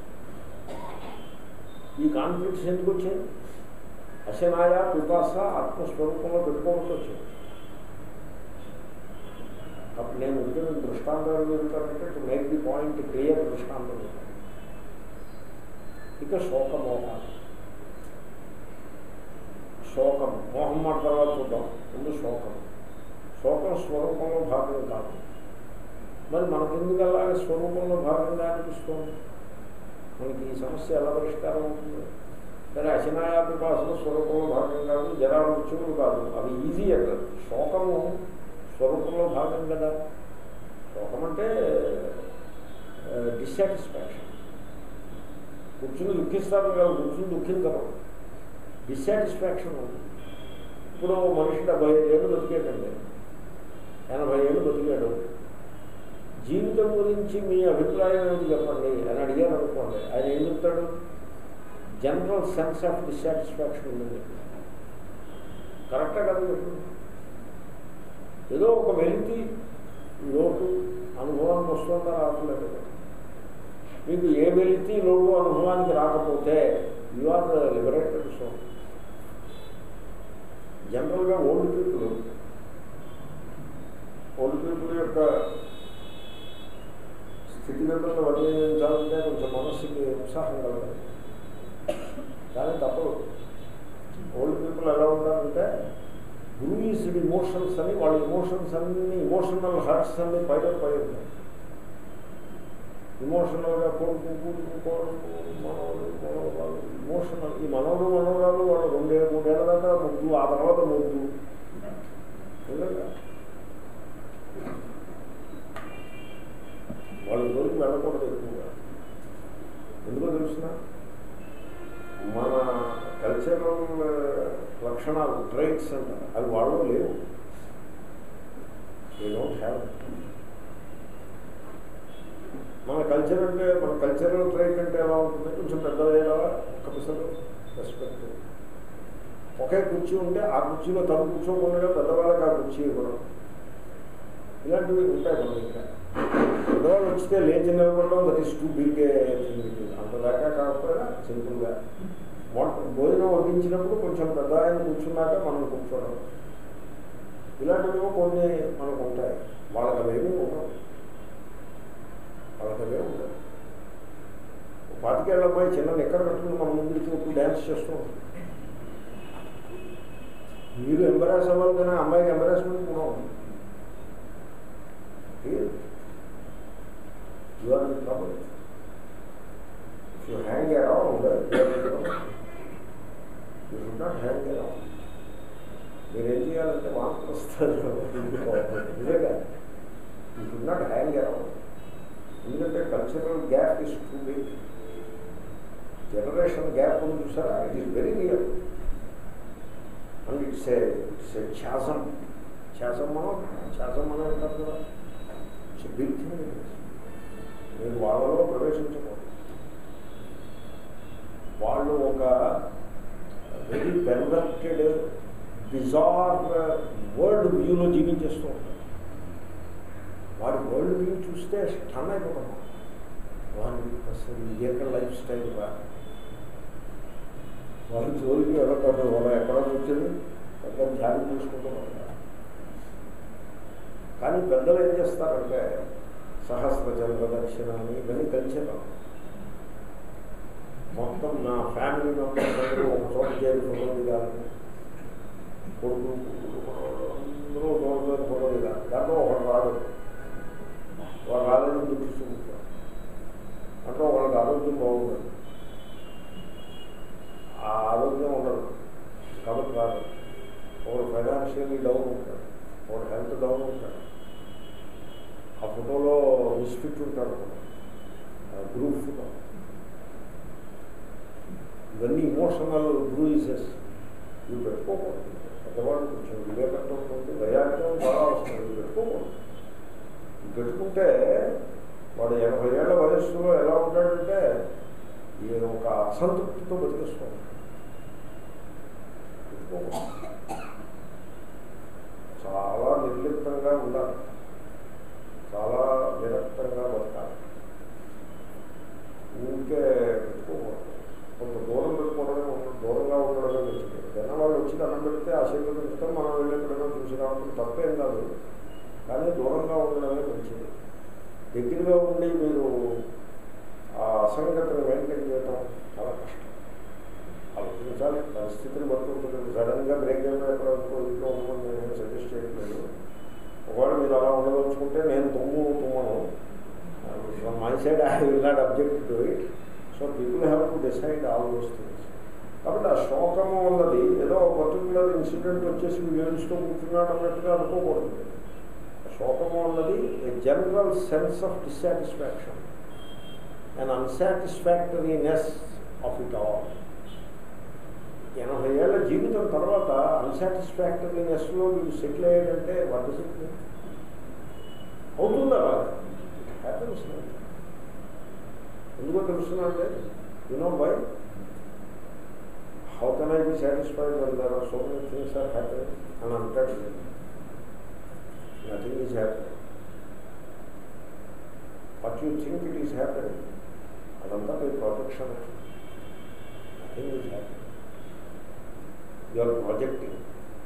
ఈ కాన్ఫ్లిక్ట్స్ ఎందుకు వచ్చాయి అశనాయ పిపాస ఆత్మస్వరూపంలో పెట్టుకోవడం వచ్చాయి అప్పుడు నేను ఉద్యోగం దృష్టాంతాలు చెప్తానంటే to make the point clear దృష్టాంతం చెప్తాను. ఇక శోకమోహాలు శోకం మోహం మాట తర్వాత చూద్దాం ముందు శోకం శోకం స్వరూపంలో భాగం కాదు మరి మనకెందుకు అలాగే స్వరూపంలో భాగంగా అనిపిస్తుంది మనకి ఈ సమస్య ఎలా పరిష్కారం అవుతుంది సరే అశనాయాపిపాసన స్వరూపంలో భాగం కాదు జరా మృత్యువులు కాదు అవి ఈజీ అక్కడ శోకము స్వరూపంలో భాగం కదా శోకం అంటే డిస్సాటిస్ఫాక్షన్ కూర్చుని దుఃఖిస్తారు కదా కూర్చుని దుఃఖించరు డిస్సాటిస్ఫాక్షన్ ఉంది ఇప్పుడు మనిషి డెబ్బై ఐదు ఏళ్ళు బతికేటండి ఎనభై ఏళ్ళు బతికాడు జీవితం గురించి మీ అభిప్రాయం ఏమిటి చెప్పండి అని అడిగాను అనుకోండి ఆయన ఏం చెప్తాడు జనరల్ సెన్స్ ఆఫ్ డిస్సాటిస్ఫాక్షన్ ఉందని కరెక్టా కదా చెప్పండి ఏదో ఒక వెలితి లోటు అనుభవానికి వస్తుందా రావట్లేదు కదా మీకు ఏ వెలితి లోటు అనుభవానికి రాకపోతే యు ఆర్ లిబరేటెడ్ సో జనరల్గా ఓల్డ్ పీపుల్ ఓల్డ్ పీపుల్ యొక్క స్థితిగతులను వర్ణించాలంటే కొంచెం మనస్సుకి ఉత్సాహం కలగాలి కానీ తప్పదు ఓల్డ్ పీపుల్ ఎలా ఉంటారంటే గ్రూయిస్డ్ ఇమోషన్స్ అని వాళ్ళ ఇమోషన్స్ అన్ని ఇమోషనల్ హర్ట్స్ అన్ని పైన పై ఉంటాయి ఇమోషనల్గా కొడుకు కూడుకు కొడుకు మనవడు మనవరాలు ఇమోషనల్ ఈ మనవడు మనవరాలు వాళ్ళు రెండే మూడేళ్ల దాకా ముద్దు ఆ తర్వాత ముద్దు నిజంగా వాళ్ళ జోలికి వెళ్ళకూడదు ఎక్కువగా ఎందుకో తెలుసిన మన కల్చరల్ లక్షణాలు ట్రైట్స్ అంటారు అవి వాళ్ళు లేవు ఏ డోంట్ హ్యావ్ మన కల్చర్ అంటే మన కల్చరల్ ట్రైట్ అంటే ఎలా ఉంటుంది కొంచెం పెద్దదయ్యేలా ఒక్క పిసలు రెస్పెక్ట్ ఒకే కుర్చీ ఉంటే ఆ కుర్చీలో తను కూర్చోకుండా పెద్దవాళ్ళకి ఆ కుర్చీ ఇవ్వడం ఇలాంటివి ఉంటాయి మన దగ్గర పెద్దవాళ్ళు వస్తే లేచి నిలబడడం దట్ ఈస్ టూ బిగ్ అంతదాకా కాకపోయినా సింపుల్గా వంట భోజనం వడ్డించినప్పుడు కొంచెం పెద్ద ఆయన కూర్చున్నాక మనం కూర్చోవడం ఇలాంటివి కొన్ని మనకు ఉంటాయి వాళ్ళకి అవేమీ ఉండవు వాళ్ళకి అవే ఉండవు పాతికేళ్ళ అబ్బాయి చిన్న నిక్కర కట్టుకుని మన ముందు చూపు డ్యాన్స్ చేస్తూ ఉంటాం మీరు ఎంబరాస్ అవ్వాలి కానీ అమ్మాయికి ఎంబరాస్మెంట్ కూడా ఉంది you are in trouble. If you hang around, you are in trouble. You should not hang around. మీరు ఏం చేయాలంటే మార్పు వస్తారు నిజంగా you should not hang around ఎందుకంటే cultural gap is too big generation gap ఉంది చూసారా it is very real and it's a it's a chasm chasm మనం ఛాసం మనం అంటారు కదా ఇట్స్ బిగ్ థింగ్ మీరు వాళ్ళలో ప్రవేశించకూడదు వాళ్ళు ఒక వెరీ పెర్వర్టెడ్ బిజార్ వరల్డ్ వ్యూలో జీవించేస్తూ ఉంటారు వారి వరల్డ్ వ్యూ చూస్తే స్టన్ అయిపోతాం వారి అసలు ఎక్కడ లైఫ్ స్టైల్ రా వాళ్ళ జోలికి వెళ్ళకూడదు వాళ్ళు ఎక్కడ కూర్చొని ఎక్కడ ధ్యానం చేసుకుంటూ ఉంటారు కానీ పెద్దలు ఏం చేస్తారంటే సహస్ర చంద్ర దర్శనాన్ని ఇవన్నీ కల్చర్ మొత్తం నా ఫ్యామిలీ మెంబర్స్ అందరూ ఒక చోట చేరి ఫోటో దిగాలి కొడుకు అందరూ చోట చేరి ఫోటో దిగాలి దాంట్లో ఒకటి రాదు వాడు రాలేదని దుఃఖిస్తూ ఉంటారు అంటే వాళ్ళకి ఆరోగ్యం బాగుండదు ఆ ఆరోగ్యం ఉండదు కాబట్టి రాదు ఒకడు ఫైనాన్షియల్లీ డౌన్ ఉంటాడు ఒకడు హెల్త్ డౌన్ ఉంటాడు ఆ ఫోటోలో మిస్ఫిట్ ఉంటాడు గ్రూప్ ఫోటో ఇవన్నీ ఇమోషనల్ బ్రూయిసెస్ ఇవి పెట్టుకోకూడదు పెద్దవాళ్ళు కొంచెం వివేకంతో ఉంటుంది వైరాగ్యం బాగా వస్తుంది ఇవి పెట్టుకోకూడదు ఇవి పెట్టుకుంటే వాడు ఎనభై ఏళ్ళ వయస్సులో ఎలా ఉంటాడంటే ఈ ఒక అసంతృప్తితో బతికేస్తూ ఉంటాడు పెట్టుకోకూడదు చాలా నిర్లిప్తంగా ఉండాలి చాలా విరక్తంగా బతకాలి ఊరికే పెట్టుకోకూడదు కొంత దూరం పెట్టుకోవడమే ఉండదు దూరంగా ఉండడమే మంచిది ఏదైనా వాళ్ళు వచ్చి దండం పెడితే ఆశీర్వదించడం మనం వెళ్ళి ఎక్కడైనా చూసి రావడం తప్పేం కాదు కానీ దూరంగా ఉండడమే మంచిది దగ్గరగా ఉండి మీరు ఆ అసంగతిని మెయింటైన్ చేయడం చాలా కష్టం ఆలోచించాలి పరిస్థితిని బట్టి ఉంటుంది సడన్గా బ్రేక్ అయిపోయి ఎక్కడ ఇంకో ఇంట్లో ఉండమని నేను సజెస్ట్ చేయట్లేదు ఒకవేళ మీరు అలా ఉండదలుచుకుంటే నేను తుమ్ము తుమ్మను from my side I will not object to it so people have to decide all those things కాబట్టి ఆ శోకము అన్నది ఏదో పర్టికులర్ ఇన్సిడెంట్ వచ్చేసి ఏడుస్తూ కూర్చున్నాడు అన్నట్టుగా అనుకోకూడదు శోకము అన్నది a general sense of dissatisfaction and unsatisfactoriness of it all ఎనభై ఏళ్ళ జీవితం తర్వాత అన్సాటిస్ఫాక్టరీనెస్లో వీళ్ళు సెటిల్ అయ్యాడంటే వాట్ ఇస్ ఇట్ అవుతుందా హ్యాపీనెస్ ఎందుకో తెలుస్తుందంటే you know by how can I be satisfied when there are so many things are happy అని అంటాడు nothing is happy what you think it is happy అదంతా మీ protection nothing is happy you are projecting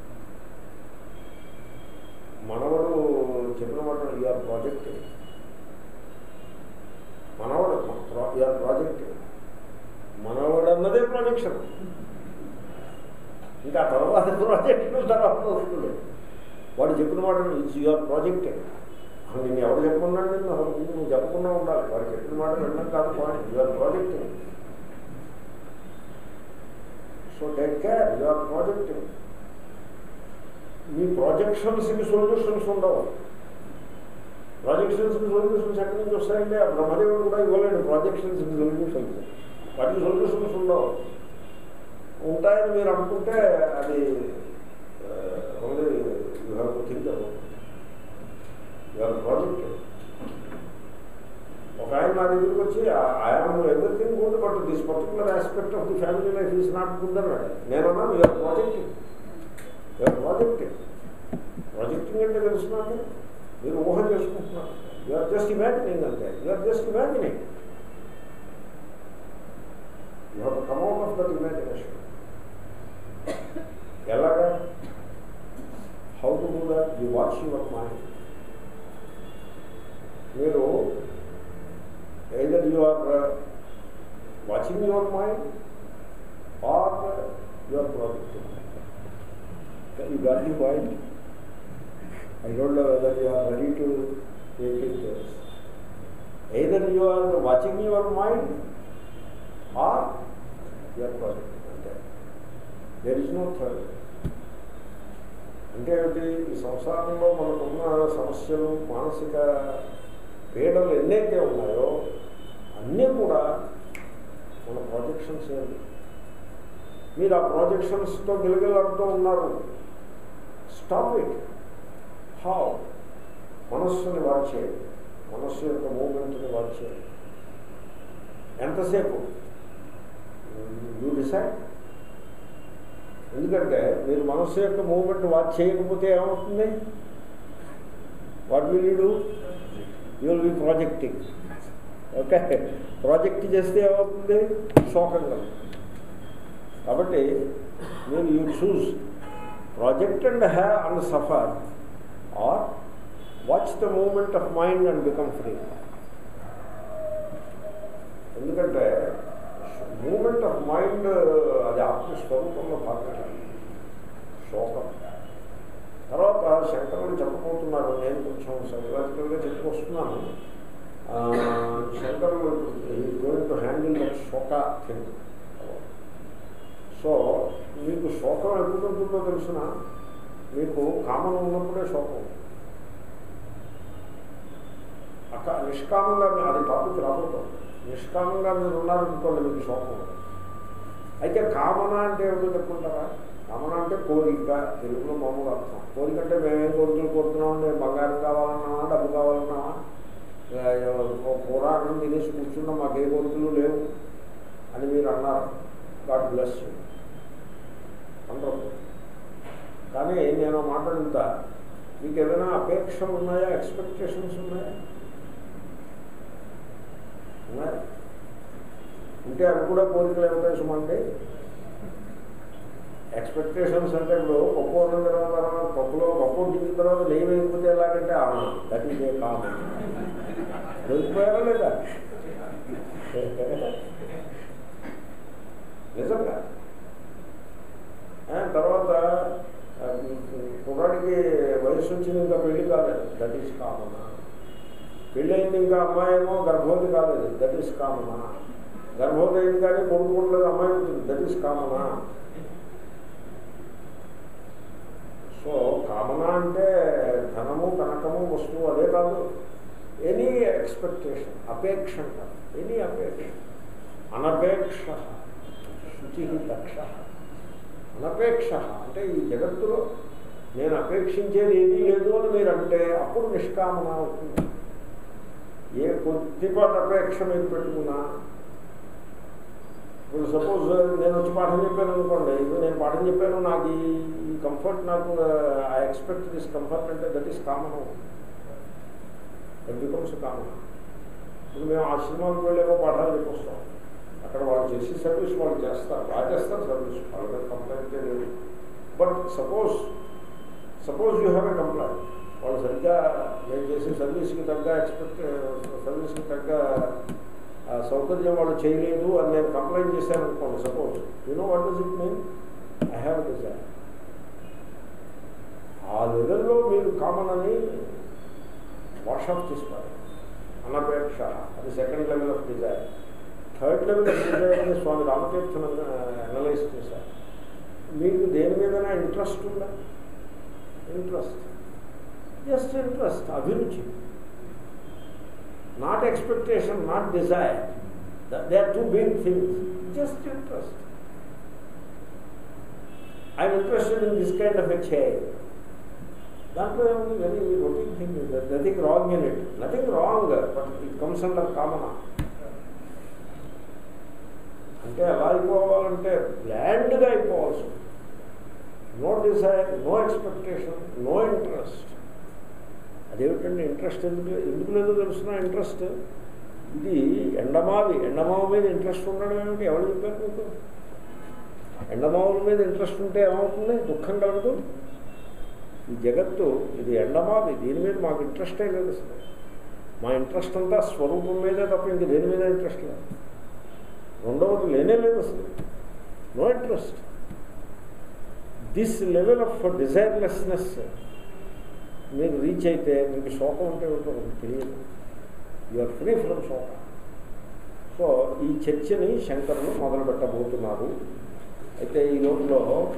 మనవడు చెప్పిన మాట you are projecting మనవడు you are projecting మనవడు అన్నదే ప్రొజెక్షన్ ఇంకా తర్వాత ప్రాజెక్షన్ తర్వాత వస్తుంది వాడు చెప్పిన మాట ఇట్స్ యువర్ ప్రాజెక్టింగ్ నేను ఎవరు చెప్పకున్నాడు నేను నువ్వు చెప్పకుండా ఉండాలి వాడు చెప్పిన మాట వినడం కాదు point your projecting so take care your projecting మీ ప్రాజెక్షన్స్కి సొల్యూషన్స్ ఉండవు ప్రాజెక్షన్స్కి సొల్యూషన్స్ ఎక్కడి నుంచి వస్తాయంటే ఆ బ్రహ్మదేవుడు కూడా ఇవ్వలేడు ప్రాజెక్షన్స్కి సొల్యూషన్స్ వాటికి సొల్యూషన్స్ ఉండవు ఉంటాయని మీరు అనుకుంటే అది only you have to think about your project ఒక ఆయన నా దగ్గరికి వచ్చి I'm everything good but this particular aspect of the family life is not good అన్నాడు నేను అన్నాను your projecting your projecting projecting అంటే తెలుసున్నాను మీరు ఊహ చేసుకుంటున్నారు యూఆర్ జస్ట్ ఇమాజినింగ్ అంతే you're just imagining you have come out of that imagination ఎలాగా how to do that you watch your mind మీరు either you are uh, watching your mind or you are projecting. You got the point? I don't know whether you are ready to take it this. Either you are watching your mind or you are projecting. Okay. There is no third. అంటే ఏమిటి ఈ సంసారంలో మనకున్న సమస్యలు మానసిక పీడలు ఎన్నైతే ఉన్నాయో అన్నీ కూడా మన ప్రాజెక్షన్స్ ఏంటి మీరు ఆ ప్రాజెక్షన్స్తో గిలగిలాడుతూ ఉన్నారు స్టాప్ ఇట్ హౌ మనస్సుని వాచ్ చేయండి మనస్సు యొక్క మూమెంట్ని వాచ్ చేయండి ఎంతసేపు యూ డిసైడ్ ఎందుకంటే మీరు మనస్సు యొక్క మూమెంట్ వాచ్ చేయకపోతే ఏమవుతుంది what will you do you will be projecting okay project చేస్తే ఏమవుతుంది శోకం కలుగుతుంది కాబట్టి మీరు you choose project and have and suffer or watch the moment of mind and become free ఎందుకంటే మూమెంట్ ఆఫ్ మైండ్ అది ఆత్మస్వరూపంలో భాగం శోకం తర్వాత శంకరులు చెప్పబోతున్నారు నేను కొంచెం సైలాజికల్గా చెప్పుకొస్తున్నాను శంకరులు గోయింగ్ టు హ్యాండిల్ దట్ శోక థింగ్ సో మీకు శోకం ఎప్పుడు ఉంటుందో తెలిసిన మీకు కామం ఉన్నప్పుడే శోకం అక్క నిష్కామంగా అది టాపిక్ రాబోతుంది నిష్కామంగా మీరు ఉన్నారనుకోండి మీకు శోకం అయితే కామన అంటే ఏమిటో చెప్పుకుంటారా కామన అంటే కోరిక తెలుగులో మామూలు అర్థం కోరిక అంటే మేమేం కోరికలు కోరుతున్నాం మేము బంగారం కావాలన్నామా డబ్బు కావాలన్నామా కూర అన్నం తినేసి కూర్చున్నాం మాకే కోరికలు లేవు అని మీరు అన్నారు గాడ్ బ్లెస్ అందరూ కానీ నేను మాట్లాడుతా అపేక్షలు ఉన్నాయా ఎక్స్పెక్టేషన్స్ ఉన్నాయా ఉన్నాయా ఉంటే అవి కూడా కోరికలు ఏమిటాయి సుమంటే ఎక్స్పెక్టేషన్స్ అంటే ఇప్పుడు పప్పు ఉన్న తర్వాత తర్వాత పప్పులో పప్పు ఉడికిన తర్వాత నెయ్యి వేయకపోతే ఎలాగంటే దట్ ఈజ్ ఏ కామన్ దొరికిపోయారా లేదా నిజంగా ఆ, తర్వాత ఆ, కుర్రాడికి వయసు వచ్చింది ఇంకా పెళ్లి కాలేదు దట్ ఈస్ కామనా పెళ్ళి అయింది ఇంకా అమ్మాయి ఏమో గర్భవతి కాలేదు దట్ ఈస్ కామనా గర్భవతి అయింది కానీ కొడుకుండలేదు అమ్మాయి ఉంటుంది దట్ ఈస్ కామనా సో కామన అంటే ధనము కనకము వస్తువు అదే కాదు ఎనీ ఎక్స్పెక్టేషన్ అపేక్ష అంటారు ఎనీ అపేక్ష అనపేక్ష శుచి దక్ష అనపేక్ష అంటే ఈ జగత్తులో నేను అపేక్షించేది ఏదీ లేదు అని మీరు అంటే అప్పుడు నిష్కామన అవుతుంది ఏ కొద్దిపాటి అపేక్ష మీరు పెట్టుకున్నా ఇప్పుడు సపోజ్ నేను వచ్చి పాఠం చెప్పాను అనుకోండి ఇప్పుడు నేను పాఠం చెప్పాను నాకు ఈ ఈ కంఫర్ట్ నాకు ఐ ఎక్స్పెక్ట్ దిస్ కంఫర్ట్ అంటే that is common that becomes common ఇప్పుడు మేము ఆశ్రమానికి వెళ్ళేమో పాఠాలు చెప్పొస్తాం అక్కడ వాళ్ళు చేసే సర్వీస్ వాళ్ళు చేస్తారు బాగా చేస్తారు సర్వీస్ వాళ్ళ మీద కంప్లైంట్ లేదు but suppose suppose you have a complaint వాళ్ళు సరిగ్గా నేను చేసే సర్వీస్కి తగ్గ ఎక్స్పెక్ట్ సర్వీస్కి తగ్గ ఆ సౌకర్యం వాళ్ళు చేయలేదు అని నేను కంప్లైంట్ చేశాను అనుకోండి suppose you know what does it mean I have desire ఆ లెవెల్లో మీరు కామన్ అని వాషాప్ చేసుకోవాలి అనపేక్ష అది second level of desire third level of desire అని స్వామి రామతీర్థన్ అనలైజ్ చేశారు మీకు దేని మీదైనా ఇంట్రెస్ట్ ఉందా ఇంట్రెస్ట్ జస్ట్ ఇంట్రెస్ట్ అభిరుచి not expectation not desire they are too big things just interest I'm interested in this kind of a chair దాంట్లో ఏముంది very routine thing nothing wrong in it nothing wrong but it comes under common అంటే ఎలా అయిపోవాలంటే బ్లాండ్గా అయిపోవాల్సి no desire no expectation no interest అదేమిటండి interest ఎందుకు ఎందుకు లేదో తెలుసిన ఇంట్రెస్ట్ ఇది ఎండమావి ఎండమావు మీద ఇంట్రెస్ట్ ఉండడం ఏమిటి ఎవరు చెప్పారు మీకు ఎండమావుల మీద ఇంట్రెస్ట్ ఉంటే ఏమవుతుంది దుఃఖం కలగదు ఈ జగత్తు ఇది ఎండమావి దీని మీద మాకు ఇంట్రెస్టే లేదు అసలు మా ఇంట్రెస్ట్ అంతా స్వరూపం మీదే తప్ప ఇంక దేని మీద ఇంట్రెస్ట్ లేదు రెండవది లేనే లేదు అసలు no interest this level of desirelessness మీరు రీచ్ అయితే మీకు శోకం ఉంటే ఏమిటో మీకు తెలియదు ఆర్ ఫ్రీ ఫ్రమ్ శోకం సో ఈ చర్చని శంకరులు మొదలు పెట్టబోతున్నారు అయితే ఈ లోపల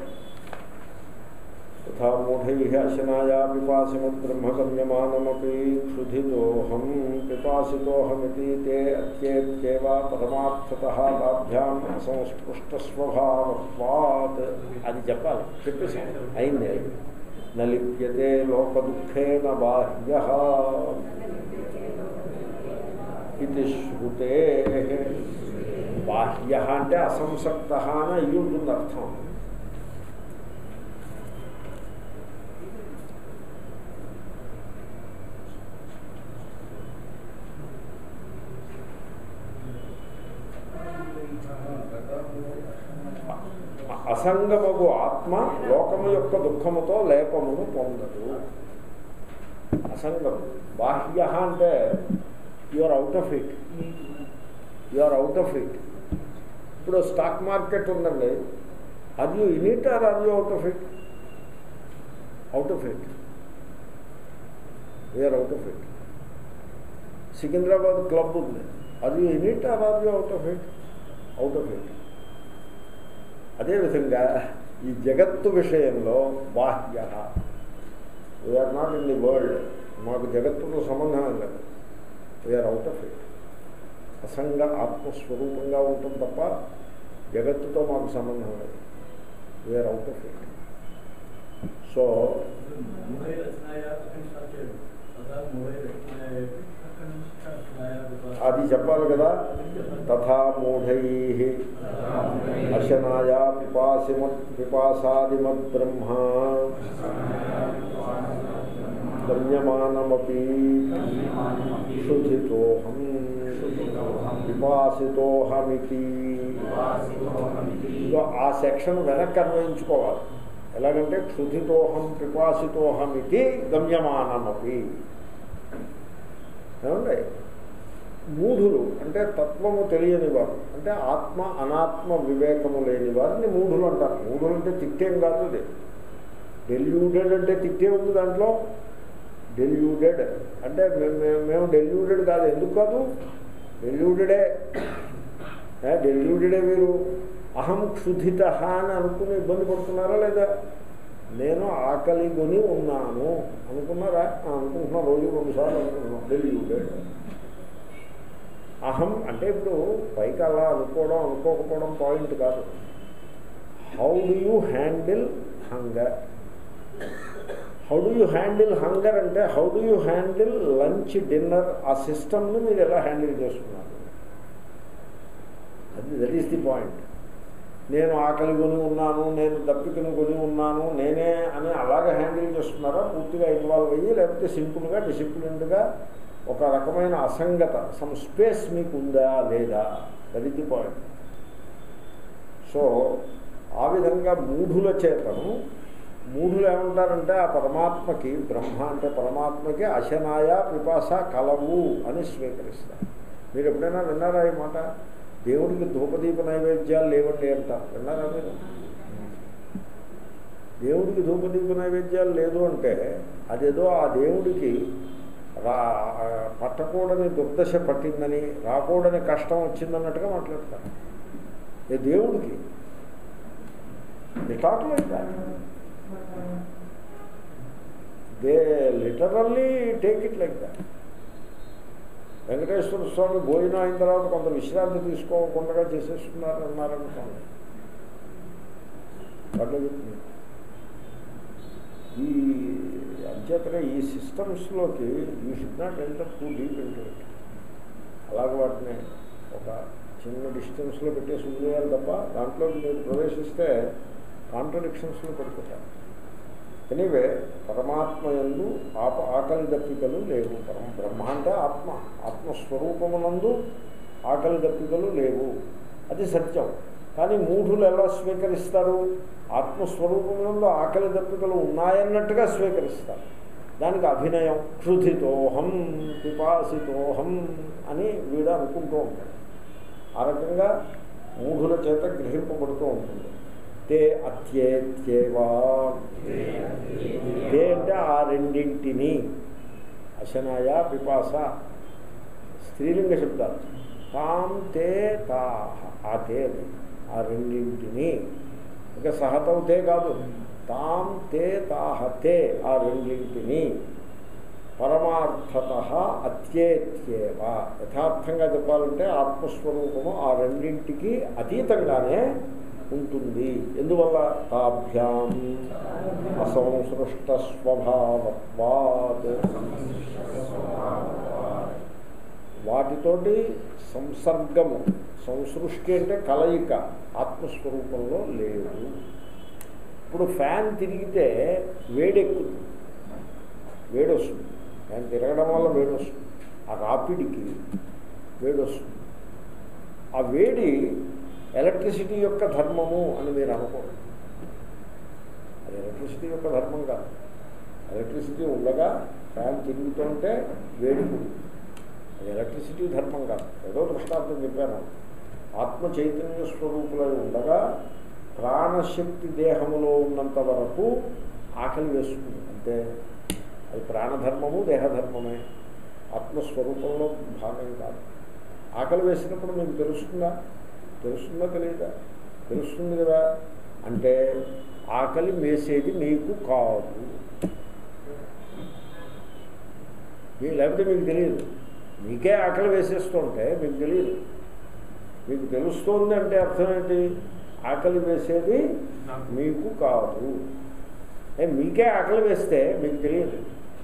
తథా మూఢై అశనాయా పిపాసిమ బ్రహ్మగమ్యమానమపి క్షుధితోహం పిపాసితోహమితి తే అత్యేత్యేవ పరమార్థత లాభ్యాం అసంస్పృష్టస్వభావాత్ అది చెప్పాలి చెప్పేసాను అయింది అయింది నలిప్యతే లోకదుఃఖేన బాహ్య ఇది శృతే బాహ్య అంటే అసంసక్త అని అయ్యి ఉంటుంది అర్థం అసంగమగు ఆత్మ లోకము యొక్క దుఃఖముతో లేపమును పొందదు అసంగం బాహ్య అంటే you're out of it you're out of it ఇప్పుడు స్టాక్ మార్కెట్ ఉందండి అది you in it or are you out of it out of it we're out of it Secunderabad club ఉంది అది you in it or are you out of it out of it అదేవిధంగా ఈ జగత్తు విషయంలో బాహ్య we're not in the world మాకు జగత్తుతో సంబంధం లేదు వీఆర్ అవుట్ ఆఫ్ ఇట్ అసంగ ఆత్మస్వరూపంగా ఉంటుంది తప్ప జగత్తుతో మాకు సంబంధం లేదు we're out of it so అది చెప్పాలి కదా తథా మూఢై అశనాయా పిపాసిమ పిపాసాదిమద్ బ్రహ్మ గమ్యమానమపి శుధితోహం విపాసితోహమితి ఇదిగో ఆ సెక్షన్ వెనక్కి అన్వయించుకోవాలి ఎలాగంటే క్షుధితోహం పిపాసితోహమితి గమ్యమానమపి ఏమండి మూఢులు అంటే తత్వము తెలియని వారు అంటే ఆత్మ అనాత్మ వివేకము లేని వారిని మూఢులు అంటారు మూఢులు అంటే తిట్టేం కాదు ఇది డెల్యూడెడ్ అంటే తిట్టే ఉంది దాంట్లో డెల్యూడెడ్ అంటే మేము మేము- మేము డెల్యూడెడ్ కాదు ఎందుకు కాదు డెల్యూడెడే డెల్యూడెడే మీరు అహం క్షుధిత అని అనుకుని ఇబ్బంది పడుతున్నారా లేదా నేను ఆకలి కొని ఉన్నాను అనుకున్నారా ఆ, అనుకుంటున్నా రోజు రెండు సార్లు అనుకుంటున్నాం డెల్యూడెడ్ అహం అంటే ఇప్పుడు పైకి అలా అనుకోవడం అనుకోకపోవడం పాయింట్ కాదు how do you handle hunger how do you handle hunger అంటే how do you handle lunch dinner ఆ సిస్టమ్ని మీరు ఎలా హ్యాండిల్ చేస్తున్నారు అది దట్ ఈస్ ది పాయింట్ నేను ఆకలి కొని ఉన్నాను నేను దప్పికను కొని ఉన్నాను నేనే అని అలాగే హ్యాండిల్ చేస్తున్నారా పూర్తిగా ఇన్వాల్వ్ అయ్యి లేకపోతే సింపుల్గా డిసిప్లిన్డ్గా ఒక రకమైన అసంగత సమ్ స్పేస్ మీకు ఉందా లేదా that is the point so ఆ విధంగా మూఢుల చేతను మూఢులు ఏమంటారంటే ఆ పరమాత్మకి బ్రహ్మ అంటే పరమాత్మకి అశనాయ పిపాస కలవు అని స్వీకరిస్తారు మీరు ఎప్పుడైనా విన్నారా ఈ మాట దేవుడికి ధూపదీప నైవేద్యాలు లేవండి అంటారు విన్నారా మీరు దేవుడికి ధూపదీప నైవేద్యాలు లేదు అంటే అదేదో ఆ దేవుడికి రా పట్టకూడని దుర్దశ పట్టిందని రాకూడని కష్టం వచ్చిందన్నట్టుగా మాట్లాడతారు ఏ దేవుడికి talk like that they literally take it like that Venkateswara Swami భోజనం అయిన తర్వాత కొంత విశ్రాంతి తీసుకోకుండా చేసేస్తున్నారు అన్నారనుకోండి అట్లా చెప్తుంది ఈ అధ్యతనే ఈ సిస్టమ్స్లోకి you should not enter too deep into it అలాగే వాటిని ఒక చిన్న డిస్టెన్స్లో పెట్టేసి ఉండేయాలి తప్ప దాంట్లో మీరు ప్రవేశిస్తే కాంట్రడిక్షన్స్లో పడిపోతారు ఎనీవే పరమాత్మ ఎందు ఆప ఆకలి దప్పికలు లేవు పరమ బ్రహ్మ అంటే ఆత్మ ఆత్మస్వరూపమునందు ఆకలి దప్పికలు లేవు అది సత్యం కానీ మూఢులు ఎలా స్వీకరిస్తారు ఆత్మస్వరూపమునందు ఆకలి దప్పికలు ఉన్నాయన్నట్టుగా స్వీకరిస్తారు దానికి అభినయం క్షుధితోహం పిపాసితోహం అని వీడు అనుకుంటూ ఉంటాడు ఆ రకంగా మూఢుల చేత గ్రహింపబడుతూ ఉంటుంది తే అత్యేత్యేవా తే అంటే ఆ రెండింటిని అశనాయ పిపాస స్త్రీలింగ శబ్దాలు తాం తే తాహ ఆ తే అది. ఆ రెండింటిని ఇంకా సహతం తే కాదు తాం తే తాహ తే ఆ రెండింటిని పరమార్థత అత్యేత్యేవ యథార్థంగా చెప్పాలంటే ఆత్మస్వరూపము ఆ రెండింటికి అతీతంగానే ఉంటుంది ఎందువల్ల తాభ్యాం అసంసృష్ట స్వభావత్వాత్ వాటితోటి సంసర్గము సంసృష్టి అంటే కలయిక ఆత్మస్వరూపంలో లేదు ఇప్పుడు ఫ్యాన్ తిరిగితే వేడెక్కుతుంది వేడి వస్తుంది ఫ్యాన్ తిరగడం వల్ల వేడి వస్తుంది ఆ రాపిడికి వేడి వస్తుంది ఆ వేడి ఎలక్ట్రిసిటీ యొక్క ధర్మము అని మీరు అనుకోరు అది ఎలక్ట్రిసిటీ యొక్క ధర్మం కాదు ఎలక్ట్రిసిటీ ఉండగా ఫ్యాన్ తిరుగుతుంటే వేడి పుడుతుంది అది ఎలక్ట్రిసిటీ ధర్మం కాదు ఏదో దృష్టాంతం చెప్పాను ఆత్మ చైతన్య స్వరూపులై ఉండగా ప్రాణశక్తి దేహములో ఉన్నంత వరకు ఆకలి వేస్తుంది అంటే అది ప్రాణధర్మము దేహధర్మమే ఆత్మస్వరూపంలో భాగం కాదు ఆకలి వేసినప్పుడు మీకు తెలుస్తుందా తెలుస్తుందా తెలియదా తెలుస్తుంది కదా అంటే ఆకలి వేసేది మీకు కాదు మీ- లేకపోతే మీకు తెలియదు మీకే ఆకలి వేసేస్తుంటే మీకు తెలియదు మీకు తెలుస్తోంది అంటే అర్థం ఏంటి ఆకలి వేసేది మీకు కాదు ఏ మీకే ఆకలి వేస్తే మీకు తెలియదు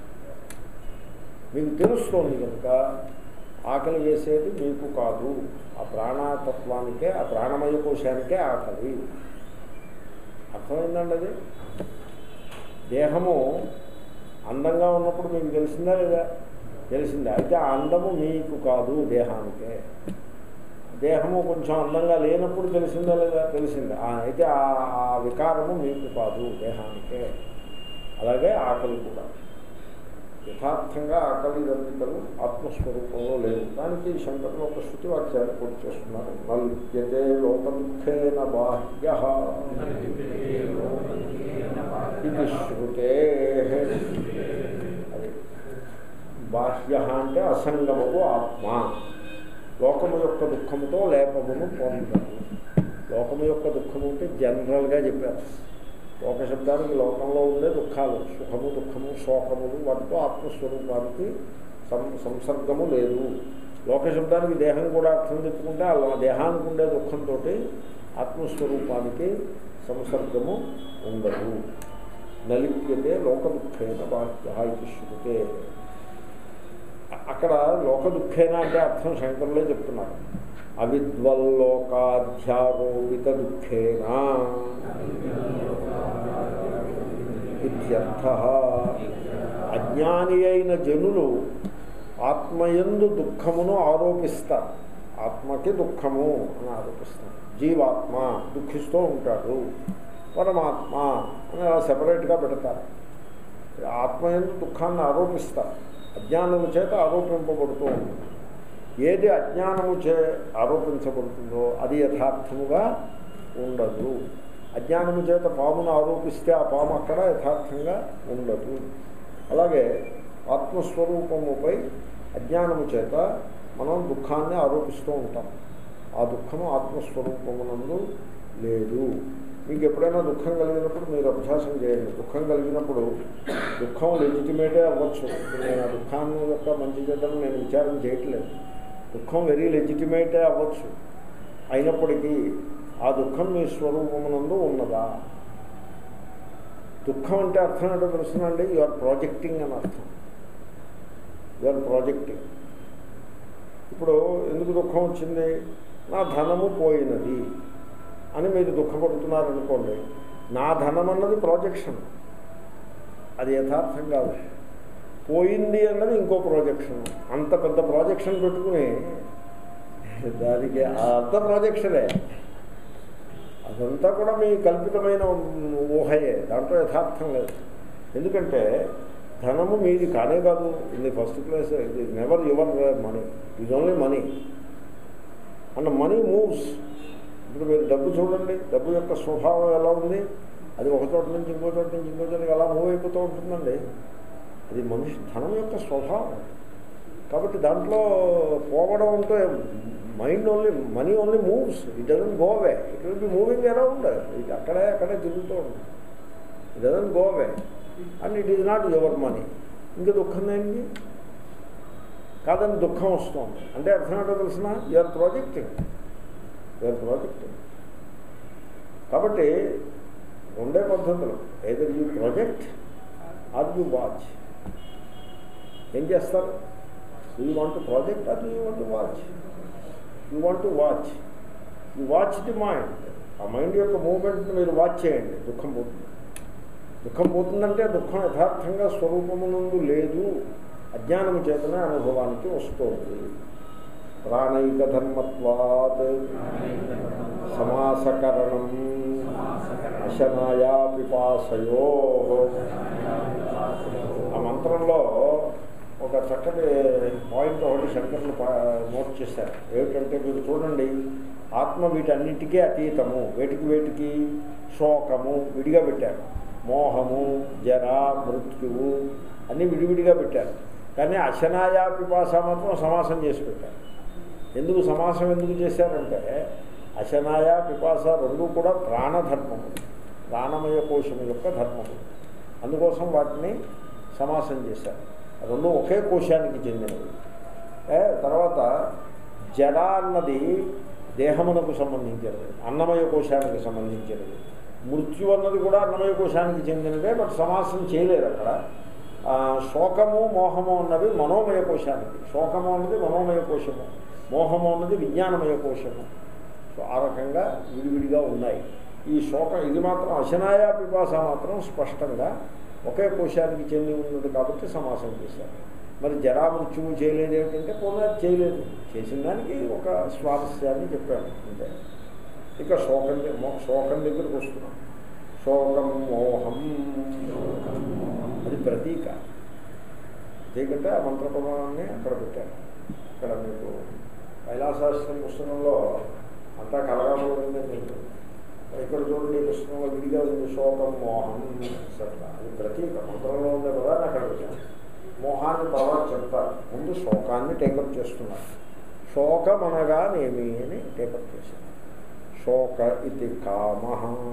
మీకు తెలుస్తోంది కనుక ఆకలి వేసేది మీకు కాదు ఆ ప్రాణతత్వానికే ఆ ప్రాణమయ కోశానికే ఆకలి అర్థమైందండి అది దేహము అందంగా ఉన్నప్పుడు మీకు తెలిసిందా లేదా తెలిసిందా అయితే ఆ అందము మీకు కాదు దేహానికే దేహము కొంచెం అందంగా లేనప్పుడు తెలిసిందా లేదా తెలిసిందా ఆ, అయితే ఆ ఆ వికారము మీకు కాదు దేహానికే అలాగే ఆకలి కూడా యథార్థంగా ఆకలి దళితులు ఆత్మస్వరూపంలో లేవు దానికి శంకరులు ఒక శృతి వాక్యాన్ని పూర్తి చేస్తున్నారు నల్ప్యతే లోకదుఃఖేన బాహ్య ఇది శృతే అది బాహ్య అంటే అసంగమము ఆత్మ లోకము యొక్క దుఃఖముతో లేపమును పొందదు లోకము యొక్క దుఃఖము అంటే జనరల్గా చెప్పారు లోక శబ్దానికి లోకంలో ఉండే దుఃఖాలు సుఖము దుఃఖము శోకములు వాటితో ఆత్మస్వరూపానికి సం సంసర్గము లేదు లోక శబ్దానికి దేహం కూడా అర్థం చెప్పుకుంటే ఆ లో- దేహానికి ఉండే దుఃఖంతో ఆత్మస్వరూపానికి సంసర్గము ఉండదు నలిప్యతే లోక దుఃఖేన బాహ్య ఇది శృతే అక్కడ లోక దుఃఖేన అంటే అర్థం శంకరులే చెప్తున్నారు అవిద్వల్లోకాధ్యారోపిత దుఃఖేనా ఇత్యర్థ అజ్ఞాని అయిన జనులు ఆత్మయందు దుఃఖమును ఆరోపిస్తారు ఆత్మకి దుఃఖము అని ఆరోపిస్తారు జీవాత్మ దుఃఖిస్తూ ఉంటాడు పరమాత్మ అని అలా సెపరేట్గా పెడతారు ఆత్మయందు దుఃఖాన్ని ఆరోపిస్తారు అజ్ఞానము చేత ఆరోపింపబడుతూ ఉంటుంది ఏది అజ్ఞానము చే ఆరోపించబడుతుందో అది యథార్థముగా ఉండదు అజ్ఞానము చేత పామును ఆరోపిస్తే ఆ పాము అక్కడ యథార్థంగా ఉండదు అలాగే ఆత్మస్వరూపముపై అజ్ఞానము చేత మనం దుఃఖాన్ని ఆరోపిస్తూ ఉంటాం ఆ దుఃఖము ఆత్మస్వరూపమునందు లేదు మీకు ఎప్పుడైనా దుఃఖం కలిగినప్పుడు మీరు అభ్యాసం చేయండి దుఃఖం కలిగినప్పుడు దుఃఖం లెజిటిమేటే అవ్వచ్చు ఇప్పుడు నేను ఆ దుఃఖాన్ని యొక్క మంచి చెడ్డను నేను విచారం చేయట్లేదు దుఃఖం వెరీ లెజిటిమేటే అవ్వచ్చు అయినప్పటికీ ఆ దుఃఖం మీ స్వరూపమునందు ఉన్నదా దుఃఖం అంటే అర్థం ఏంటో తెలుసునండి యు ఆర్ ప్రాజెక్టింగ్ అని అర్థం యు ఆర్ ప్రాజెక్టింగ్ ఇప్పుడు ఎందుకు దుఃఖం వచ్చింది నా ధనము పోయినది అని మీరు దుఃఖపడుతున్నారనుకోండి నా ధనం అన్నది ప్రాజెక్షన్ అది యథార్థం కాదు పోయింది అన్నది ఇంకో ప్రాజెక్షన్ అంత పెద్ద ప్రాజెక్షన్ పెట్టుకుని దానికి అంత ప్రాజెక్షనే అదంతా కూడా మీ కల్పితమైన ఊహయే దాంట్లో యథార్థం లేదు ఎందుకంటే ధనము మీది కానే కాదు in the first place it is never your money is only money and money moves ఇప్పుడు మీరు డబ్బు చూడండి డబ్బు యొక్క స్వభావం ఎలా ఉంది అది ఒక చోట నుంచి ఇంకో చోట నుంచి ఇంకో చోటకి అలా మూవ్ అయిపోతూ ఉంటుందండి అది మనిషి ధనం యొక్క స్వభావం కాబట్టి దాంట్లో పోవడం అంటే mind only money only moves it doesn't go away it will be moving around ఇది అక్కడే అక్కడే తిరుగుతూ ఉంటుంది it doesn't go away and it is not your money ఇంకా దుఃఖం ఏంటి కాదని దుఃఖం వస్తుంది అంటే అర్థం ఏంటో తెలిసిన యువర్ ప్రాజెక్టింగ్ యువర్ ప్రాజెక్టింగ్ కాబట్టి రెండే పద్ధతులు either you project or you watch ఏం చేస్తారు you want to project or you want to watch you want to watch you watch the mind ఆ మైండ్ యొక్క మూమెంట్ని మీరు వాచ్ చేయండి దుఃఖం పోతుంది దుఃఖం పోతుందంటే దుఃఖం యథార్థంగా స్వరూపమునందు లేదు అజ్ఞానము చేతనే అనుభవానికి వస్తుంది ప్రాణైక ధర్మత్వాత్ సమాసకరణం అశనాయా పిపాసయో ఆ మంత్రంలో ఒక చక్కటి పాయింట్ ఒకటి శంకర్లు పా- నోట్ చేశారు ఏమిటంటే మీరు చూడండి ఆత్మ వీటన్నిటికీ అతీతము వేటికి వేటికి శోకము విడిగా పెట్టారు మోహము జర మృత్యువు అన్నీ విడివిడిగా పెట్టారు కానీ అశనాయా పిపాస మాత్రం సమాసం చేసి పెట్టారు ఎందుకు సమాసం ఎందుకు చేశారంటే అశనాయ పిపాస రెండు కూడా ప్రాణధర్మము ప్రాణమయ కోశము యొక్క ధర్మము అందుకోసం వాటిని సమాసం చేశారు రెండు ఒకే కోశానికి చెందినవి ఏ, తర్వాత జడ అన్నది దేహమునకు సంబంధించినది అన్నమయ కోశానికి సంబంధించినది మృత్యు అన్నది కూడా అన్నమయ కోశానికి చెందినదే బట్ సమాసం చేయలేదు అక్కడ ఆ, శోకము మోహము అన్నవి మనోమయ కోశానికి శోకము అన్నది మనోమయ కోశము మోహము అన్నది విజ్ఞానమయ కోశము సో ఆ రకంగా విడివిడిగా ఉన్నాయి ఈ శోక ఇది మాత్రం అశనాయ పిపాస మాత్రం స్పష్టంగా ఒకే కోశానికి చెంది ఉన్నది కాబట్టి సమాసం చేశారు మరి జరా మృత్యువు చేయలేదు ఏమిటంటే పునర్ చేయలేదు చేసిన దానికి ఒక స్వారస్యాన్ని చెప్పాను అంతే ఇక శోకం ద- మో- శోకం దగ్గరకు వస్తున్నాం శోకం మోహం అది ప్రతీక ప్రతీకంటే ఆ మంత్రపదాన్ని అక్కడ పెట్టారు ఇక్కడ మీకు కైలాసాశ్రం పుస్తకంలో అంతా కలగాబోతుందని తెలుస్తుంది ఇక్కడ చూడండి ఈ పుస్తకంలో విడిగా ఉంది శోకం మోహం ఎట్సెట్రా అది ప్రతీక మంత్రంలో ఉండే పదాన్ని అక్కడ పెట్టారు మోహాన్ని తర్వాత చెప్తారు ముందు శోకాన్ని టేకప్ చేస్తున్నారు శోకం అనగానేమి అని టేకప్ చేశారు శోక ఇది కామ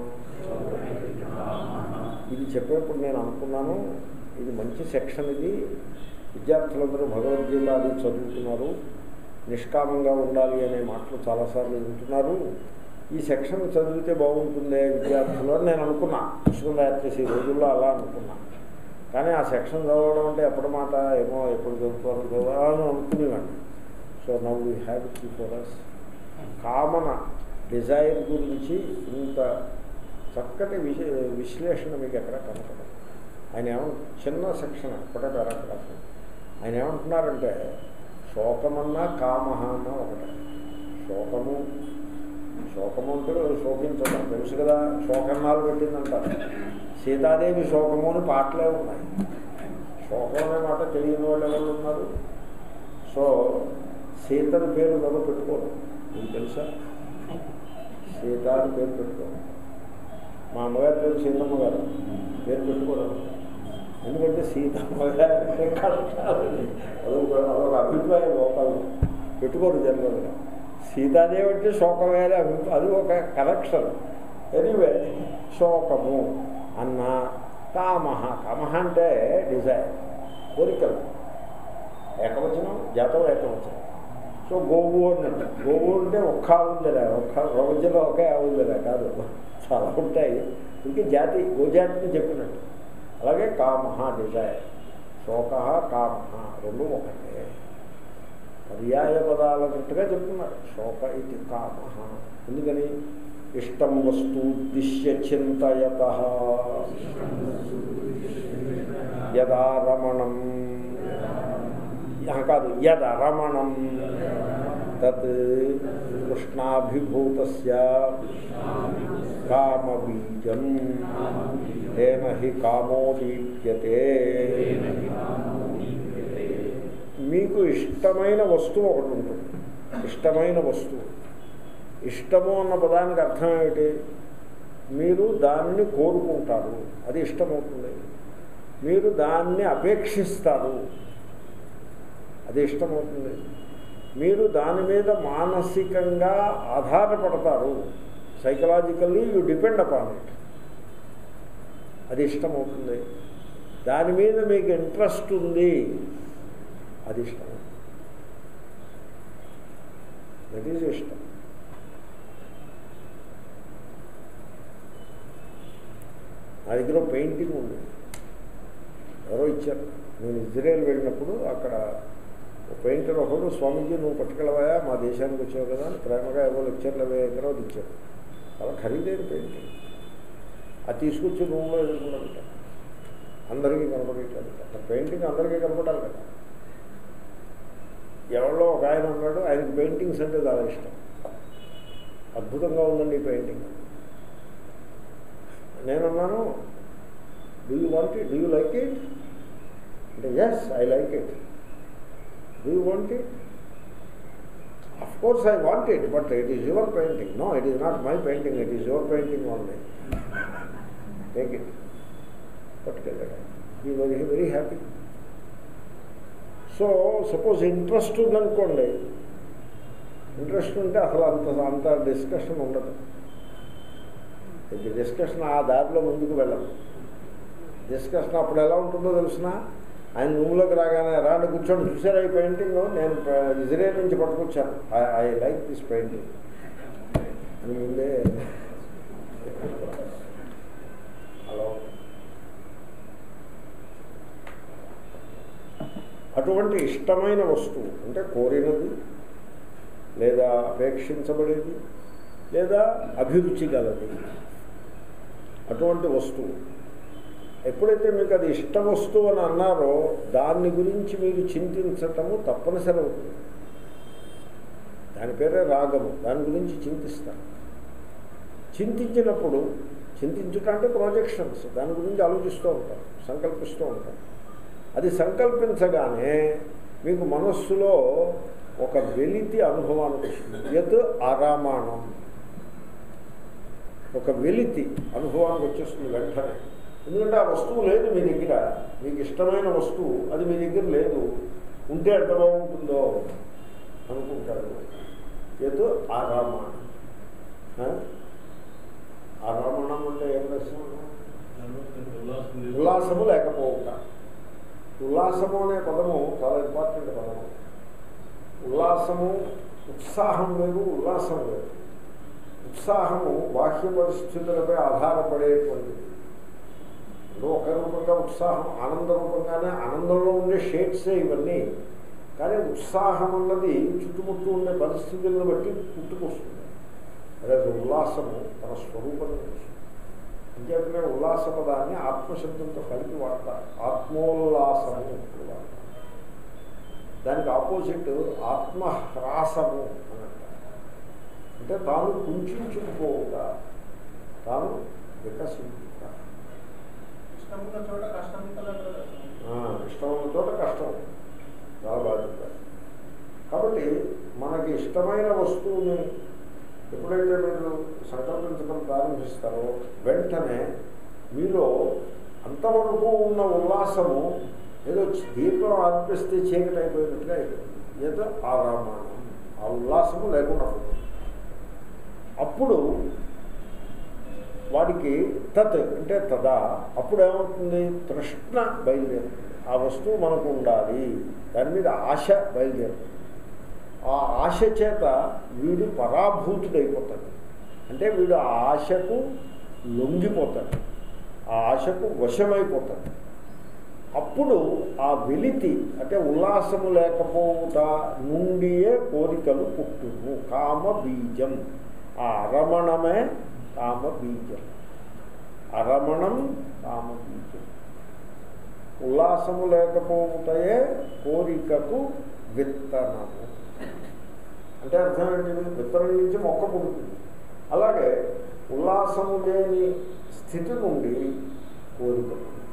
ఇది చెప్పేప్పుడు నేను అనుకున్నాను ఇది మంచి సెక్షన్ ఇది విద్యార్థులందరూ భగవద్గీత అది చదువుతున్నారు నిష్కామంగా ఉండాలి అనే మాటలు చాలాసార్లు వింటున్నారు ఈ సెక్షన్ చదివితే బాగుంటుందే విద్యార్థులు అని నేను అనుకున్నా పుస్తకం తయారు చేసే రోజుల్లో అలా అనుకున్నా కానీ ఆ సెక్షన్ చదవడం అంటే ఎప్పటి మాట ఏమో ఎప్పుడు చదువుతారో చదవాలని అనుకునేవాడిని so now we have it before us కామన డిజైర్ గురించి ఇంత చక్కటి విశ విశ్లేషణ మీకు ఎక్కడ కనపడదు ఆయన ఏమో చిన్న సెక్షన్ ఒకటే పారాగ్రాఫ్ ఆయన ఏమంటున్నారంటే శోకమన్నా కామహ అన్నా ఒకటే శోకము శోకము అంటే శోకించడం తెలుసు కదా శోకన్నాలు పెట్టిందంటారు సీతాదేవి శోకము అని పాటలే ఉన్నాయి శోకం అనే మాట తెలియని వాళ్ళు ఎవరు ఉన్నారు సో సీతని పేరు ఎవరు పెట్టుకోరు మీకు తెలుసా సీత అని పేరు పెట్టుకోరు మా అమ్మగారి పేరు సీతమ్మ గారు పేరు పెట్టుకోరు ఎందుకంటే సీతమ్మ గారు అంటే కష్టాలు అదొక అదొక అభిప్రాయం లోపల పెట్టుకోరు జనరల్గా సీతాదేవి అంటే శోకమే అనే అభి అది ఒక కనెక్షన్ ఎనీవే శోకము అన్న కామహ కామహ అంటే డిజైర్ కోరికలు ఏకవచనం జాతం ఏకవచనం సో గోవు అన్నట్టు గోవు అంటే ఒక్క ఆవు ఉందిరా ఒక్క ప్రపంచంలో ఒకే ఆవు ఉందిరా కాదు చాలా ఉంటాయి ఇంకే జాతి గోజాతిని చెప్పినట్టు అలాగే కామహ డిజైర్ శోక కామహ రెండు ఒకటే పర్యాయ పదాలన్నట్టుగా చెప్తున్నాడు శోక ఇది కామహ ఎందుకని ఇష్టం వస్తు దిశ్య చింతయత యదా రమణం యహ కాదు యద రమణం తత్ కృష్ణాభిభూత కామబీజం తేన హి కామోదీప్యతే మీకు ఇష్టమైన వస్తువు ఒకటి ఉంటుంది ఇష్టమైన వస్తువు ఇష్టము అన్న పదానికి అర్థం ఏమిటి మీరు దాన్ని కోరుకుంటారు అది ఇష్టమవుతుంది మీరు దాన్ని అపేక్షిస్తారు అది ఇష్టమవుతుంది మీరు దాని మీద మానసికంగా ఆధారపడతారు psychologically you depend upon it అది ఇష్టమవుతుంది దాని మీద మీకు ఇంట్రెస్ట్ ఉంది అది ఇష్టం దట్ ఈజ్ ఇష్టం నా దగ్గర ఒక పెయింటింగ్ ఉంది ఎవరో ఇచ్చారు నేను ఇజ్రాయెల్ వెళ్ళినప్పుడు అక్కడ ఒక పెయింటర్ ఒకడు స్వామీజీ నువ్వు పట్టుకెళ్ళవా మా దేశానికి వచ్చావు కదా అని ప్రేమగా ఏవో లెక్చర్లు అవే తర్వాత ఇచ్చారు చాలా ఖరీదైన పెయింటింగ్ అది తీసుకొచ్చి రూమ్లో ఎదుర్కొన్నా పెట్టాను అందరికీ కనపడేటారు ఆ పెయింటింగ్ అందరికీ కనపడాలి కదా ఎవరో ఒక ఆయన ఉన్నాడు ఆయనకి పెయింటింగ్స్ అంటే చాలా ఇష్టం అద్భుతంగా ఉందండి ఈ పెయింటింగ్ నేనున్నాను do you want it do you like it అంటే yes I like it do you want it of course I want it but it is your painting no it is not my painting it is your painting only take it పట్టుకెళ్ళాడు ఈ very very happy so suppose interest ఉందనుకోండి interest ఉంటే అసలు అంత అంత discussion ఉండదు ఇది discussion ఆ దారిలో ముందుకు వెళ్ళదు డిస్కషన్ అప్పుడు ఎలా ఉంటుందో తెలిసిన ఆయన రూమ్లోకి రాగానే రాండి కూర్చొని చూసారా ఈ పెయింటింగ్ నేను ఇజ్రాయల్ నుంచి పట్టుకొచ్చాను ఐ లైక్ దిస్ పెయింటింగ్ అని ముందే హలో అటువంటి ఇష్టమైన వస్తువు అంటే కోరినది లేదా అపేక్షించబడేది లేదా అభిరుచి గలది అటువంటి వస్తువు ఎప్పుడైతే మీకు అది ఇష్ట వస్తువు అని అన్నారో దాన్ని గురించి మీరు చింతించటము తప్పనిసరి అవుతుంది దాని పేరే రాగము దాని గురించి చింతిస్తారు చింతించినప్పుడు చింతించుట అంటే ప్రొజెక్షన్స్ దాని గురించి ఆలోచిస్తూ ఉంటారు సంకల్పిస్తూ ఉంటారు అది సంకల్పించగానే మీకు మనస్సులో ఒక వెలితి అనుభవానికి వస్తుంది యత్ ఆరామాణం ఒక వెలితి అనుభవానికి వచ్చేస్తుంది వెంటనే ఎందుకంటే ఆ వస్తువు లేదు మీ దగ్గర మీకు ఇష్టమైన వస్తువు అది మీ దగ్గర లేదు ఉంటే ఎంత బాగుంటుందో అనుకుంటాడు ఏదో ఆరామణం ఆరామణం అంటే ఏం రసం ఉల్లాసము లేకపోవుట ఉల్లాసము అనే పదము చాలా ఇంపార్టెంట్ పదము ఉల్లాసము ఉత్సాహం వేరు ఉల్లాసం వేరు ఉత్సాహము బాహ్య పరిస్థితులపై ఆధారపడేటువంటిది ఇప్పుడు ఒక రూపంగా ఉత్సాహం ఆనంద రూపంగానే ఆనందంలో ఉండే షేడ్సే ఇవన్నీ కానీ ఉత్సాహం అన్నది చుట్టుముట్టు ఉండే పరిస్థితులను బట్టి పుట్టుకొస్తుంది అదే ఉల్లాసము తన స్వరూపం ఇంకేతనే ఉల్లాస పదాన్ని ఆత్మశబ్దంతో కలిపి వాడతారు ఆత్మోల్లాసము అని వాడతారు దానికి ఆపోజిట్ ఆత్మహ్రాసము అని అంటారు అంటే తాను కుంచుకుపోవుట తాను వికసించుట ఇష్టమున్న చోట కష్టం కలగదు ఇష్టం ఉన్న చోట కష్టం చాలా బాగా చెప్పారు కాబట్టి మనకి ఇష్టమైన వస్తువుని ఎప్పుడైతే మీరు సంకల్పించడం ప్రారంభిస్తారో వెంటనే మీలో అంతవరకు ఉన్న ఉల్లాసము ఏదో దీపం ఆర్పిస్తే చీకటి అయిపోయినట్టుగా అయిపోయింది ఏదో ఆరామానం ఆ ఉల్లాసము లేకుండా పోతుంది అప్పుడు వాడికి తత్ అంటే తదా అప్పుడు ఏమవుతుంది తృష్ణ బయలుదేరుతుంది ఆ వస్తువు మనకు ఉండాలి దాని మీద ఆశ బయలుదేరుతుంది ఆ ఆశ చేత వీడు పరాభూతుడైపోతాడు అంటే వీడు ఆ ఆశకు లొంగిపోతాడు ఆ ఆశకు వశమైపోతాడు అప్పుడు ఆ వెలితి అంటే ఉల్లాసము లేకపోవుట నుండియే కోరికలు పుట్టును కామ బీజం ఆ అరమణమే కామ బీజం అరమణం కామ బీజం ఉల్లాసము లేకపోవుటయే కోరికకు విత్తనము అంటే అర్థం ఏంటి విత్తనం నుంచి మొక్క పుడుతుంది అలాగే ఉల్లాసము లేని స్థితి నుండి కోరిక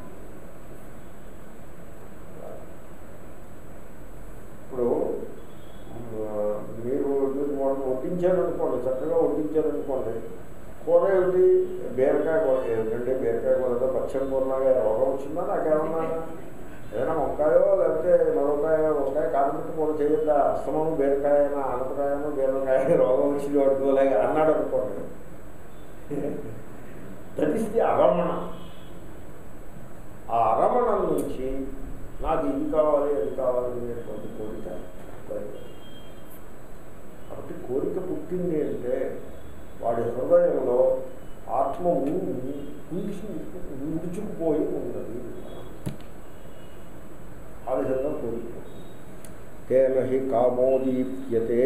ఇప్పుడు మీరు మీరు వాళ్ళు వడ్డించారనుకోండి చక్కగా వడ్డించారనుకోండి కూర ఏమిటి బీరకాయ కూర ఏమిటంటే బీరకాయ కూరతో పచ్చడి కూరలాగా రోగం వచ్చిందా నాకేమన్నా ఏదైనా వంకాయో లేకపోతే మరొకాయ వంకాయ కారణం కూర చేయొద్దా అస్తమం బీరకాయన ఆనపకాయనో బీరకాయ రోగం వచ్చింది వాడుకోలేక అన్నాడు అనుకోండి దట్ ఈస్ ది అరమణ ఆ అరమణం నుంచి నాకు ఇది కావాలి అది కావాలి అనేటువంటి కోరిక బయలుదేరింది. కాబట్టి కోరిక పుట్టింది అంటే వాడి హృదయంలో ఆత్మ ముడుచుకుపోయి ఉన్నది ఆ విధంగా కోరిక తేన హి కామోదీప్యతే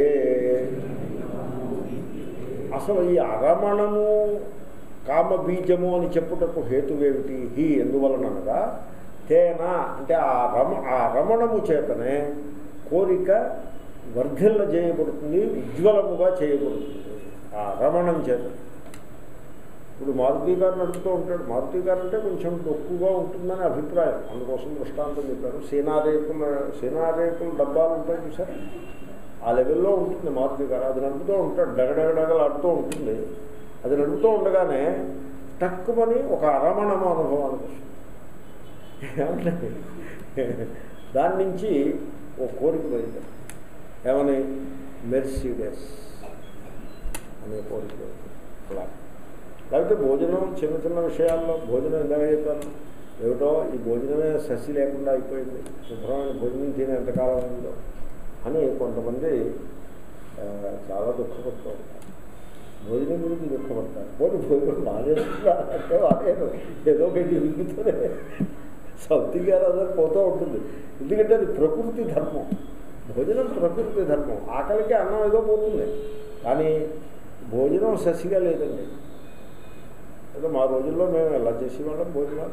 అసలు ఈ అరమణము కామబీజము అని చెప్పుటకు హేతువేమిటి హి ఎందువలనగా తేన అంటే ఆ రమ ఆ రమణము చేతనే కోరిక వర్ధిల్ల చేయబడుతుంది ఉజ్వలముగా చేయబడుతుంది ఆ రమణం చేత ఇప్పుడు మారుతి గారు నడుపుతూ ఉంటాడు మారుతి గారు అంటే కొంచెం తక్కువగా ఉంటుందని అభిప్రాయం అందుకోసం దృష్టాంతం చెప్పాను సీనారేకుల సీనారేకుల డబ్బాలు ఉంటాయి చూసారు ఆ లెవెల్లో ఉంటుంది మారుతి గారు అది నడుపుతూ ఉంటాడు డగడగడగలు ఆడుతూ ఉంటుంది అది నడుపుతూ ఉండగానే తక్కువని ఒక అరమణము అనుభవానికి వస్తుంది ఏమంటే దాని నుంచి ఓ కోరిక బయలుదేరి ఏమని మెర్సిడెస్ అనే కోరిక బయలుదేరి. అలా లేకపోతే భోజనం చిన్న చిన్న విషయాల్లో భోజనం ఎందాక చెప్పాను ఏమిటో ఈ భోజనమే ససి లేకుండా అయిపోయింది శుభ్రమైన భోజనం తినే ఎంతకాలం అయిందో అని కొంతమంది ఆ, చాలా దుఃఖపడుతూ ఉంటారు భోజనం గురించి దుఃఖపడతారు పోనీ భోజనం బాగాలేస్తున్నారు అంటే బాగాలేదు ఏదో ఒకటి విరుగుతూనే సంథింగ్ గారు అందరు పోతూ ఉంటుంది ఎందుకంటే అది ప్రకృతి ధర్మం భోజనం ప్రకృతి ధర్మం ఆకలికి అన్నం ఏదో పోతుంది కానీ భోజనం ససిగా లేదండి ఏదో మా రోజుల్లో మేము ఎలా చేసేవాళ్ళం భోజనాలు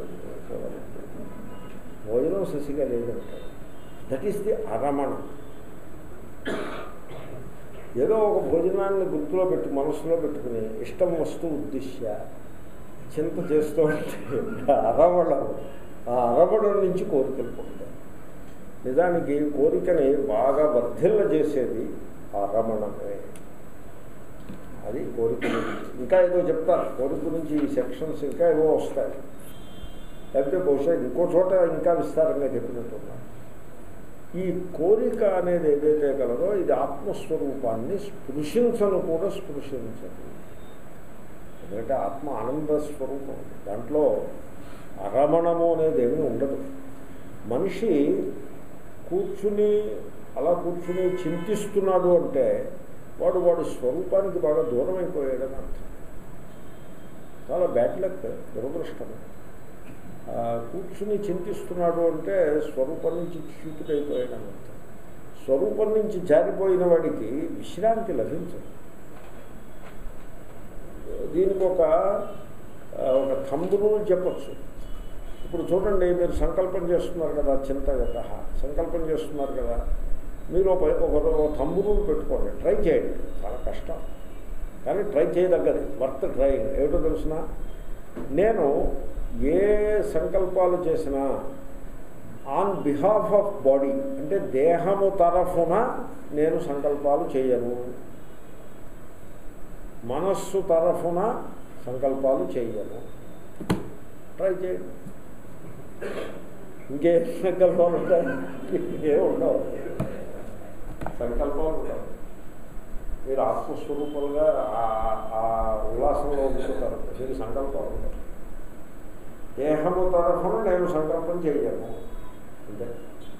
భోజనం శశిగా లేదంటాడు దట్ ఈస్ ది అరమణం ఏదో ఒక భోజనాన్ని గుర్తులో పెట్టు మనసులో పెట్టుకుని ఇష్టం వస్తూ ఉద్దేశ్య చింత చేస్తూ ఉంటే అరవడం ఆ అరవడం నుంచి కోరికలు పొందాయి నిజానికి కోరికని బాగా వర్ధిల్ల చేసేది ఆ రమణమే అది కోరిక గురించి ఇంకా ఏదో చెప్తారు కోరిక గురించి ఈ సెక్షన్స్ ఇంకా ఏవో వస్తాయి లేకపోతే బహుశా ఇంకో చోట ఇంకా విస్తారంగా చెప్పినట్టున్నారు ఈ కోరిక అనేది ఏదైతే కలదో ఇది ఆత్మస్వరూపాన్ని స్పృశించను కూడా స్పృశించదు ఎందుకంటే ఆత్మ ఆనంద స్వరూపం దాంట్లో అరమణము అనేది ఏమీ ఉండదు మనిషి కూర్చుని అలా కూర్చుని చింతిస్తున్నాడు అంటే వాడు వాడు స్వరూపానికి బాగా దూరం అయిపోయాడని అర్థం చాలా బ్యాడ్ లక్ దురదృష్టం ఆ, కూర్చుని చింతిస్తున్నాడు అంటే స్వరూపం నుంచి చ్యుతుడైపోయాడని అర్థం స్వరూపం నుంచి జారిపోయిన వాడికి విశ్రాంతి లభించదు దీనికి ఒక ఆ, ఒక తంబును చెప్పచ్చు ఇప్పుడు చూడండి మీరు సంకల్పం చేస్తున్నారు కదా చింతగత సంకల్పం చేస్తున్నారు కదా మీరు ఒక ఒక తంబును పెట్టుకోండి ట్రై చేయండి చాలా కష్టం కానీ ట్రై చేయదగ్గది వర్త్ ట్రైయింగ్ ఏమిటో తెలిసిన నేను ఏ సంకల్పాలు చేసినా ఆన్ బిహాఫ్ ఆఫ్ బాడీ అంటే దేహము తరఫున నేను సంకల్పాలు చేయను మనస్సు తరఫున సంకల్పాలు చేయను ట్రై చేయండి ఇంకే సంకల్పాలు ఉంటాయి ఏ ఉండవు సంకల్పాలు ఉండవు మీరు ఆత్మస్వరూపాలుగా ఆ- ఆ ఉల్లాసంలో ఉంచుతారు మీరు సంకల్పాలు ఉంటారు దేహము తరఫున నేను సంకల్పం చేయను అంతే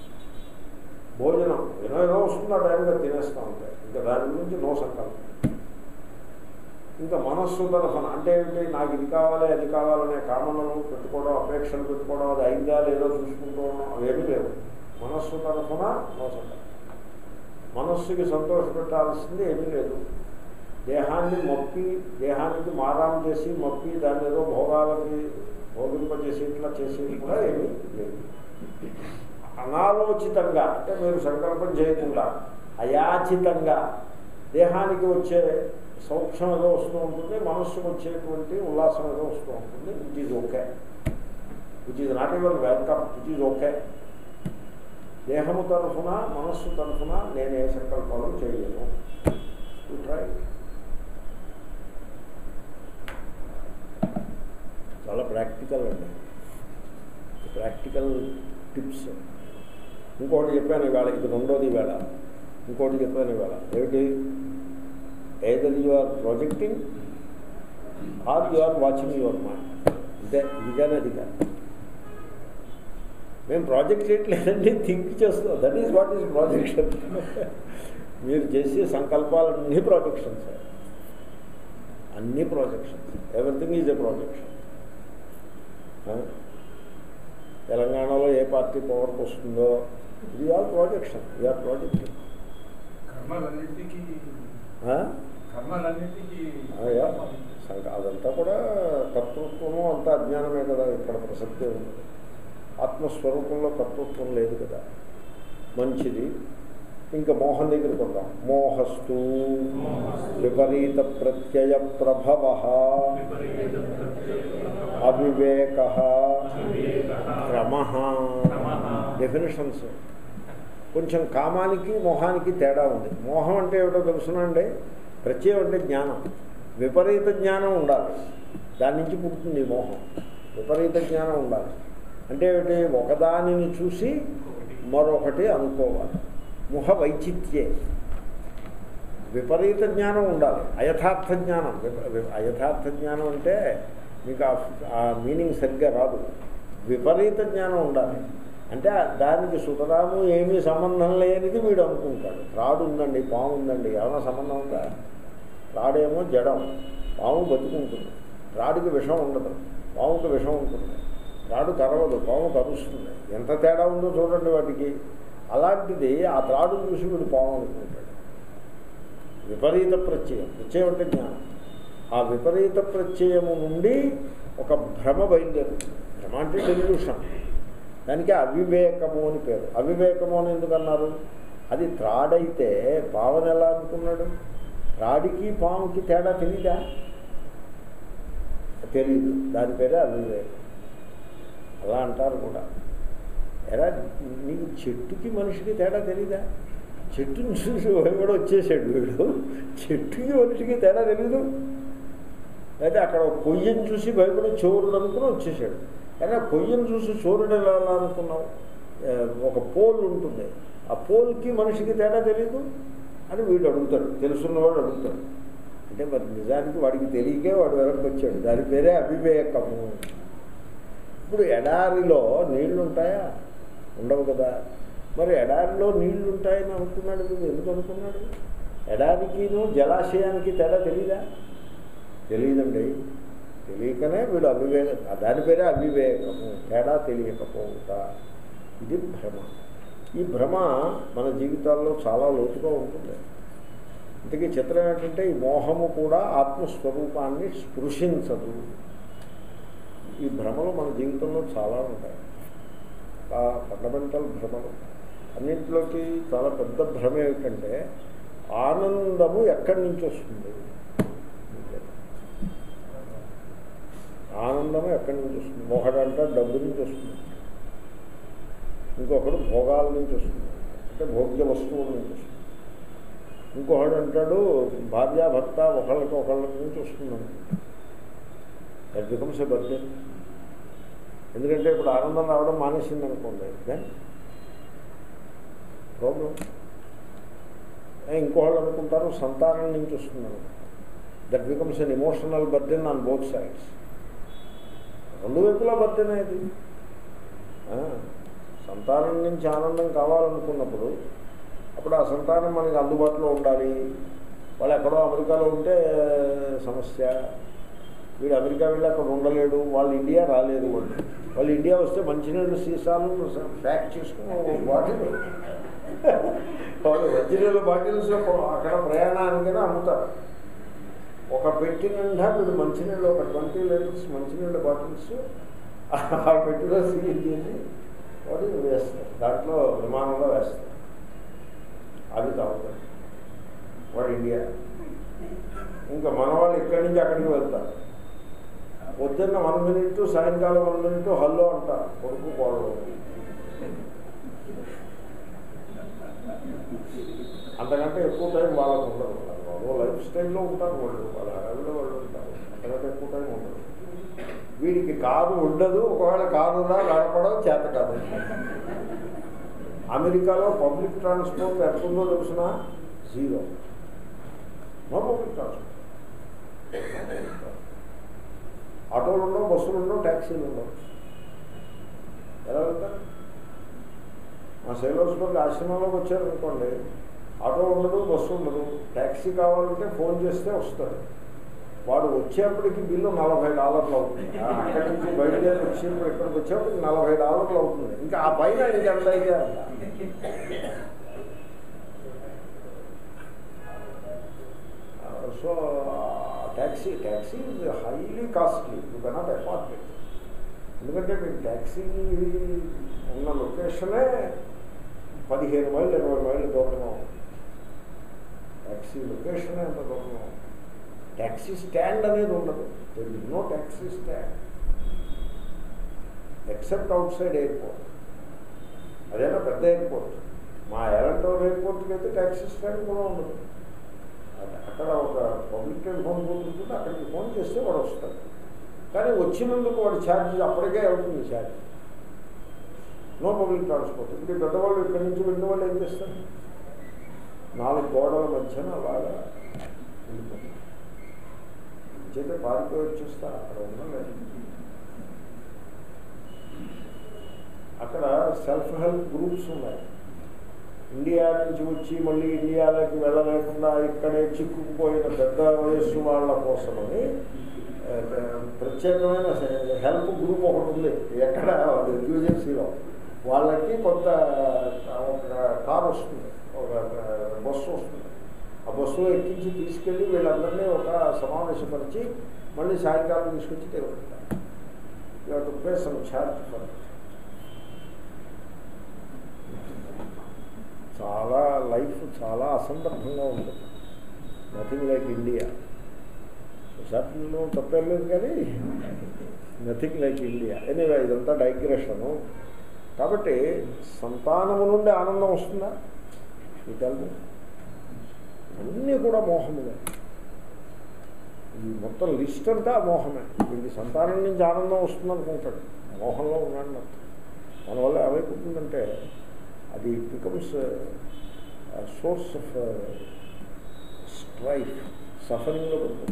భోజనం ఏదో ఏదో వస్తుంది ఆ టైంలో తినేస్తూ ఉంటాయి ఇంకా దాని గురించి నో సంకల్పం ఇంకా మనస్సు తరఫున అంటే ఏంటి నాకు ఇది కావాలి అది కావాలనే కామనలు పెట్టుకోవడం అపేక్షలు పెట్టుకోవడం అది అయిందా లేదో చూసుకుంటూ ఉండడం అవేమీ లేవు మనస్సు తరఫున నో సంకల్పం మనస్సుకి సంతోషపెట్టాల్సింది ఏమీ లేదు దేహాన్ని మొప్పి దేహానికి మారాం చేసి మొప్పి దాన్ని ఏదో భోగాలకి భోగింపజేసి ఇట్లా చేసేది కూడా ఏమీ లేదు అనాలోచితంగా అంటే మీరు సంకల్పం చేయకుండా అయాచితంగా దేహానికి వచ్చే సౌఖ్యం ఏదో వస్తూ ఉంటుంది మనస్సుకు వచ్చేటువంటి ఉల్లాసం ఏదో వస్తూ ఉంటుంది which is okay which is not ever welcome which is okay దేహము తరఫున మనస్సు తరఫున నేను ఏ సంకల్పాలు చేయను ట్రై చాలా ప్రాక్టికల్ అండి ప్రాక్టికల్ టిప్స్ ఇంకోటి చెప్పాను ఇవాళ ఇది రెండోది వేళ ఇంకోటి చెప్పాను ఇవాళ ఏమిటి either you are projecting or you are watching your mind ఇదే ఇదిగానే అది కాదు మేము ప్రాజెక్ట్ చేయట్లేదండి థింక్ చేస్తాం that is what is projection మీరు చేసే సంకల్పాలన్నీ ప్రాజెక్షన్స్ అన్ని projections everything is a projection తెలంగాణలో ఏ పార్టీ పవర్కి వస్తుందో ఇది ఆల్ ప్రాజెక్షన్ ఆర్ ప్రాజెక్షన్ కర్మలన్నిటికీ కర్మలన్నిటికీ యా సంక అదంతా కూడా కర్తృత్వము అంతా అజ్ఞానమే కదా ఇక్కడ ప్రసక్తే ఉంది ఆత్మస్వరూపంలో కర్తృత్వం లేదు కదా మంచిది ఇంకా మోహన్ దగ్గరికి వద్దాం మోహస్తు విపరీత ప్రత్యయ ప్రభవ అవివేక క్రమ డెఫినేషన్స్ కొంచెం కామానికి మోహానికి తేడా ఉంది మోహం అంటే ఏమిటో తెలుసునండి ప్రత్యయం అంటే జ్ఞానం విపరీత జ్ఞానం ఉండాలి దాని నుంచి పుడుతుంది ఈ మోహం విపరీత జ్ఞానం ఉండాలి అంటే ఏమిటి ఒకదానిని చూసి మరొకటి అనుకోవాలి ముహ వైచిత్యే విపరీత జ్ఞానం ఉండాలి అయథార్థ జ్ఞానం విప- వి- అయథార్థ జ్ఞానం అంటే మీకు ఆ- ఆ మీనింగ్ సరిగ్గా రాదు విపరీత జ్ఞానం ఉండాలి అంటే ఆ- దానికి సుతరాము ఏమీ సంబంధం లేనిది వీడు అనుకుంటాడు రాడు ఉందండి పాము ఉందండి ఏమైనా సంబంధం ఉందా రాడేమో జడం పాము బతుకుంటుంది రాడికి విషం ఉండదు పాముకి విషం ఉంటుంది రాడు కరవదు పాము కరుస్తుంది ఎంత తేడా ఉందో చూడండి వాటికి అలాంటిది ఆ త్రాడును చూసి వీడు పాము అనుకుంటాడు విపరీత ప్రత్యయం ప్రత్యయం అంటే జ్ఞానం ఆ విపరీత ప్రత్యయము నుండి ఒక భ్రమ బయలుదేరుతుంది భ్రమ అంటే డెల్యూషన్ దానికి అవివేకము అని పేరు అవివేకము అని ఎందుకన్నారు అది త్రాడైతే భావన ఎలా అనుకున్నాడు త్రాడికి పాముకి తేడా తెలీదా తెలీదు దాని పేరే అవివేకం అలా అంటారు కూడా ఎలా నీకు చెట్టుకి మనిషికి తేడా తెలీదా చెట్టుని చూసి కూడా వచ్చేసాడు వీడు చెట్టుకి మనిషికి తేడా తెలీదు అయితే అక్కడ ఒక కొయ్యను చూసి భయపడి చోరుడు అనుకుని వచ్చేసాడు కానీ ఆ కొయ్యను చూసి చోరుడు ఎలా ఎలా అనుకున్నావు ఏ, ఒక పోల్ ఉంటుంది ఆ పోల్కి మనిషికి తేడా తెలీదు అని వీడు అడుగుతాడు తెలుసున్నవాడు అడుగుతాడు అంటే మరి నిజానికి వాడికి తెలియకే వాడు వెనక్కి వచ్చాడు దాని పేరే అవివేకము ఇప్పుడు ఎడారిలో నీళ్లు ఉంటాయా ఉండవు కదా మరి ఎడారిలో నీళ్లు ఉంటాయని అనుకున్నాడు వీడు ఎందుకు అనుకున్నాడు ఎడారికిను జలాశయానికి తేడా తెలీదా తెలియదండి తెలియకనే వీడు అవివేక దాని పేరే అవివేకము తేడా తెలియకపోవుట ఇది భ్రమ ఈ భ్రమ మన జీవితాల్లో చాలా లోతుగా ఉంటుంది ఇంతకీ చిత్రం ఏంటంటే ఈ మోహము కూడా ఆత్మస్వరూపాన్ని స్పృశించదు ఈ భ్రమలు మన జీవితంలో చాలా ఉంటాయి ఆ ఫండమెంటల్ భ్రమలు అన్నింటిలోకి చాలా పెద్ద భ్రమ ఏమిటంటే ఆనందము ఎక్కడి నుంచి వస్తుంది ఆనందము ఎక్కడి నుంచి వస్తుంది ఒకడంట డబ్బు నుంచి వస్తుంది ఇంకొకడు భోగాల నుంచి వస్తుంది అంటే భోగ్య వస్తువుల నుంచి వస్తుంది ఇంకొకడు అంటాడు భార్యాభర్త ఒకళ్ళకి ఒకళ్ళ నుంచి వస్తుంది దట్ బికమ్స్ ఏ బర్త్డే ఎందుకంటే ఇప్పుడు ఆనందం రావడం మానేసింది అనుకోండి దెన్ ప్రాబ్లం ఇంకోళ్ళు అనుకుంటారు సంతానం నుంచి వస్తుంది అనుకుంటారు that becomes an emotional burden on both sides రెండు వైపులా బర్డెన్ అది ఆ, సంతానం నుంచి ఆనందం కావాలనుకున్నప్పుడు అప్పుడు ఆ సంతానం మనకి అందుబాటులో ఉండాలి వాళ్ళు ఎక్కడో అమెరికాలో ఉంటే సమస్య వీడు అమెరికా వెళ్ళి అక్కడ ఉండలేడు వాళ్ళు ఇండియా రాలేదు వాళ్ళు వాళ్ళు ఇండియా వస్తే మంచినీళ్ళు సీసాలు ప్యాక్ చేసుకుని బాటిల్ వాళ్ళు మంచినీళ్ళ బాటిల్స్ అక్కడ ప్రయాణానికైనా అమ్ముతారు ఒక పెట్టి నిండా వీడు మంచినీళ్ళు ఒక ట్వంటీ లీటర్స్ మంచినీళ్ళ బాటిల్స్ ఆ పెట్టిలో సీల్ చేసి వాడు వేస్తారు దాంట్లో విమానంలో వేస్తారు అవి తాగుతారు వాడు ఇండియా ఇంకా మన వాళ్ళు ఇక్కడి నుంచి అక్కడికి వెళ్తారు పొద్దున్న వన్ మినిట్ సాయంకాలం వన్ మినిట్ హల్లో అంటారు కొడుకు కోడలు అంతకంటే ఎక్కువ టైం వాళ్ళకు ఉండదు వాళ్ళు లైఫ్ స్టైల్లో ఉంటారు వాళ్ళు వాళ్ళ అడవిలో వాళ్ళు ఉంటారు అంతకంటే ఎక్కువ టైం ఉండదు వీడికి కారు ఉండదు ఒకవేళ కారు రా నడపడం చేత కాదు అమెరికాలో పబ్లిక్ ట్రాన్స్పోర్ట్ ఎక్కడుందో తెలిసిన జీరో నో పబ్లిక్ ట్రాన్స్పోర్ట్ ఆటోలు ఉండవు బస్సులు ఉండవు ట్యాక్సీలు ఉండవు ఎలా వెళ్తారు మా శైలోస్వర్గ ఆశ్రమంలోకి వచ్చారనుకోండి ఆటో ఉండదు బస్సు ఉండదు ట్యాక్సీ కావాలంటే ఫోన్ చేస్తే వస్తాడు వాడు వచ్చేప్పటికి బిల్లు నలభై డాలర్లు అవుతుంది ఆ, అక్కడి నుంచి బయలుదేరి వచ్చేప్పుడు ఇక్కడికి వచ్చేప్పటికి నలభై డాలర్లు అవుతుంది ఇంకా ఆ పైన ఇంకెంత అయితే అంత so taxi taxi is highly costly you cannot afford it ఎందుకంటే మీకు ట్యాక్సీ ఉన్న లొకేషనే పదిహేను మైళ్ళు ఇరవై మైళ్ళు దూరంగా ఉంది ట్యాక్సీ లొకేషనే అంత దూరంగా ఉంది ట్యాక్సీ స్టాండ్ అనేది ఉండదు there is no taxi stand except outside airport అదేనా పెద్ద ఎయిర్పోర్ట్ మా ఎలంటోర్ ఎయిర్పోర్ట్కి అయితే ట్యాక్సీ స్టాండ్ కూడా ఉండదు అక్కడ- అక్కడ ఒక పబ్లిక్ టెలిఫోన్ బూత్ ఉంటుంది అక్కడికి ఫోన్ చేస్తే వాడు వస్తాడు కానీ వచ్చినందుకు వాడు ఛార్జ్ అప్పటికే అవుతుంది ఛార్జ్ నో పబ్లిక్ ట్రాన్స్పోర్ట్ ఇప్పుడు ఈ పెద్దవాళ్ళు ఇక్కడి నుంచి వెళ్ళిన వాళ్ళు ఏం చేస్తారు నాలుగు గోడల మధ్యన అలాగా వెళ్ళిపోతారు చేత పారిపోయి వచ్చేస్తారు అక్కడ ఉండలేదు అక్కడ సెల్ఫ్ హెల్ప్ గ్రూప్స్ ఉన్నాయి ఇండియా నుంచి వచ్చి మళ్ళీ ఇండియాలోకి వెళ్ళలేకుండా ఇక్కడే చిక్కుకుపోయిన పెద్ద వయస్సు వాళ్ళ కోసమని ఆ, ప్రత్యేకమైన హెల్ప్ గ్రూప్ ఒకటి ఉంది ఎక్కడ యూజెన్సీలో వాళ్ళకి కొంత ఒక కార్ వస్తుంది ఒక బస్సు వస్తుంది ఆ బస్సులో ఎక్కించి తీసుకెళ్ళి వీళ్ళందరినీ ఒక సమావేశపరిచి మళ్ళీ సాయంకాలం తీసుకొచ్చి తిరుగుతారు you to pay some charge for it. చాలా లైఫ్ చాలా అసందర్భంగా ఉంటుంది నథింగ్ లైక్ ఇండియా సొసైటీలో తప్పేం లేదు కానీ నథింగ్ లైక్ ఇండియా ఎనీవే ఇదంతా డైగ్రెషను కాబట్టి సంతానము నుండి ఆనందం వస్తుందా ఈ తల్లి అన్నీ కూడా మోహములే ఈ మొత్తం లిస్ట్ అంతా మోహమే వీడికి సంతానం నుంచి ఆనందం వస్తుంది అనుకుంటాడు మోహంలో ఉన్నాడు అర్థం దానివల్ల ఏమైపోతుందంటే అది బికమ్స్ సోర్స్ ఆఫ్ స్ట్రైఫ్ సఫరింగ్లో పడుతుంది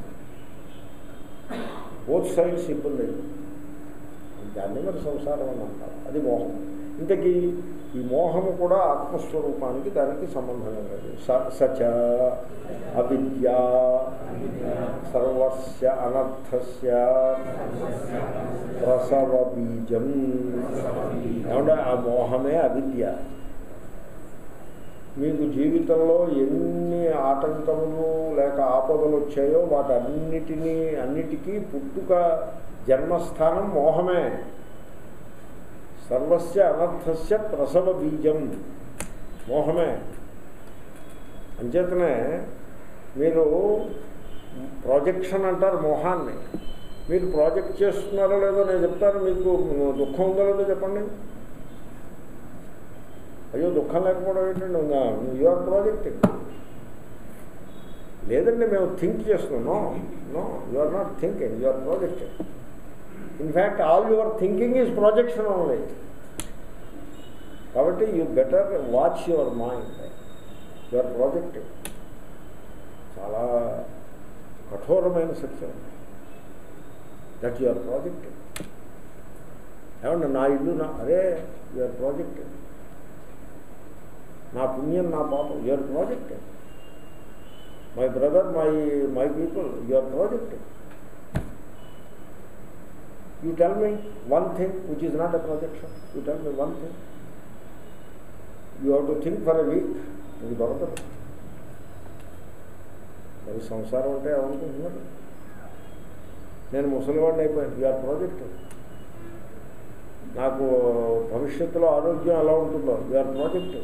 బోత్ సైడ్స్ ఇబ్బంది అవుతుంది దాన్ని మరి సంసారం అని అంటారు అది మోహం ఇంతకీ ఈ మోహము కూడా ఆత్మస్వరూపానికి దానికి సంబంధం లేదు స- సచ అవిద్య సర్వస్య అనర్థస్య ప్రసవ బీజం ఏమంటే ఆ మోహమే అవిద్య మీకు జీవితంలో ఎన్ని ఆటంకములు లేక ఆపదలు వచ్చాయో వాటన్నిటినీ అన్నిటికీ పుట్టుక జన్మస్థానం మోహమే సర్వస్య అనర్థస్య ప్రసవ బీజం మోహమే అంచేతనే మీరు ప్రాజెక్షన్ అంటారు మోహాన్ని మీరు ప్రాజెక్ట్ చేస్తున్నారో లేదో నేను చెప్తాను మీకు దుఃఖం ఉందో లేదో చెప్పండి అయ్యో దుఃఖం లేకపోవడం ఏంటండి ఉందా యు ఆర్ ప్రాజెక్టింగ్ లేదండి మేము థింక్ చేస్తున్నాం no you are not thinking you are projecting in fact all your thinking is projection only కాబట్టి you better watch your mind you are projecting చాలా కఠోరమైన సత్యం దట్ యువర్ ప్రాజెక్టింగ్ ఏమన్నా నా ఇల్లు నా అదే యువర్ ప్రాజెక్టింగ్ నా పుణ్యం నా పాపం your projecting my brother my my people your projecting you tell me one thing which is not a projection you tell me one thing you have to think for a week ఇది దొరకదు మరి సంసారం అంటే ఏమనుకుంటున్నారు నేను ముసలివాడిని అయిపోయాను you're project నాకు భవిష్యత్తులో ఆరోగ్యం ఎలా ఉంటుందో యూఆర్ ప్రాజెక్ట్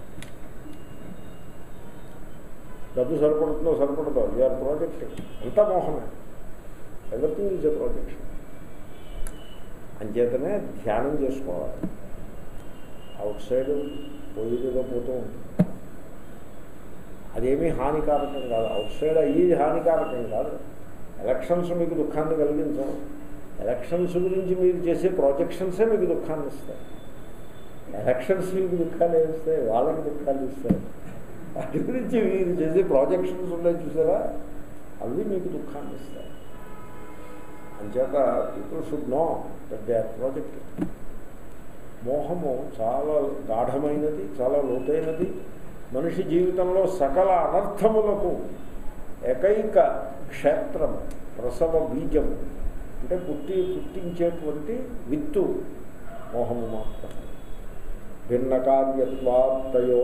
డబ్బు సరిపడుతుందో సరిపడదో యూఆర్ ప్రాజెక్ట్ అంతా మోహమే ఎవ్రీథింగ్ ఈజ్ ఎ ప్రాజెక్షన్ అంచేతనే ధ్యానం చేసుకోవాలి అవుట్ సైడ్ పోయేదిగా పోతూ ఉంటుంది అదేమీ హానికారకం కాదు అవుట్ సైడ్ అయ్యేది హానికారకం కాదు ఎలక్షన్స్ మీకు దుఃఖాన్ని కలిగించవు ఎలక్షన్స్ గురించి మీరు చేసే ప్రాజెక్షన్సే మీకు దుఃఖాన్ని ఇస్తాయి ఎలక్షన్స్ మీకు దుఃఖాలు ఇస్తాయి వాళ్ళకి దుఃఖాలు ఇస్తాయి వాటి గురించి మీరు చేసే ప్రాజెక్షన్స్ ఉన్నాయి చూసారా అవి మీకు దుఃఖాన్ని ఇస్తాయి అంచేత people should know that they are project మోహము చాలా గాఢమైనది చాలా లోతైనది మనిషి జీవితంలో సకల అనర్థములకు ఏకైక క్షేత్రం ప్రసవ బీజం అంటే పుట్టి పుట్టించేటువంటి విత్తు మోహము మాత్రమే భిన్న కార్యత్వాత్తయో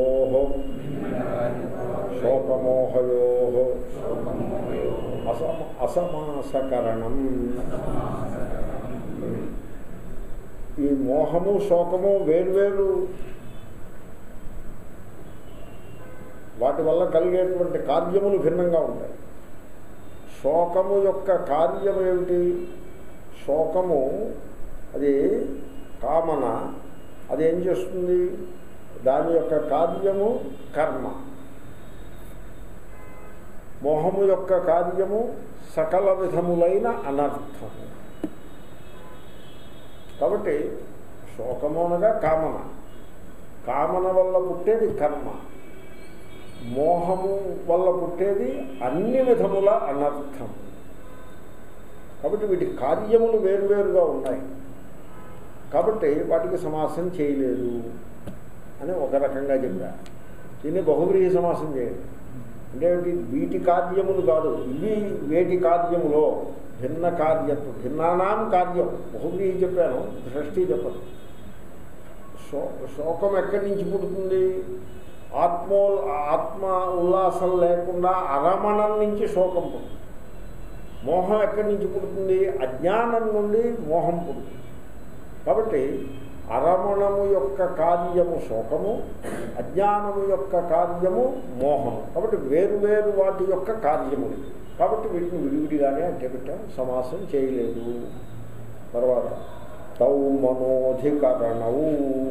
శోకమోహయో అసమ అసమాసకరణం ఈ మోహము శోకము వేర్వేరు వాటి వల్ల కలిగేటువంటి కార్యములు భిన్నంగా ఉంటాయి శోకము యొక్క కార్యం ఏమిటి శోకము అది కామన అది ఏం చేస్తుంది దాని యొక్క కార్యము కర్మ మోహము యొక్క కార్యము సకల విధములైన అనర్థము కాబట్టి శోకము అనగా కామన కామన వల్ల పుట్టేది కర్మ మోహము వల్ల పుట్టేది అన్ని విధముల అనర్థం కాబట్టి వీటి కార్యములు వేరువేరుగా ఉన్నాయి కాబట్టి వాటికి సమాసం చేయలేదు అని ఒక రకంగా చెప్పారు దీన్ని బహువ్రీహి సమాసం చేయండి అంటే ఏమిటి వీటి కార్యములు కాదు ఇవి వేటి కార్యములో భిన్న కార్యత్వం భిన్నానాం కార్యం బహువ్రీహి చెప్పాను షష్ఠి చెప్పను శో శోకం ఎక్కడి నుంచి పుడుతుంది ఆత్మో ఆత్మ ఉల్లాసం లేకుండా అరమణం నుంచి శోకం పుడుతుంది మోహం ఎక్కడి నుంచి పుడుతుంది అజ్ఞానం నుండి మోహం పుడుతుంది కాబట్టి అరమణము యొక్క కార్యము శోకము అజ్ఞానము యొక్క కార్యము మోహము కాబట్టి వేరు వాటి యొక్క కార్యములు కాబట్టి వీటిని విడివిడిగానే అంటే పెట్టాం సమాసం చేయలేదు తర్వాత తౌ మనోధికరణవు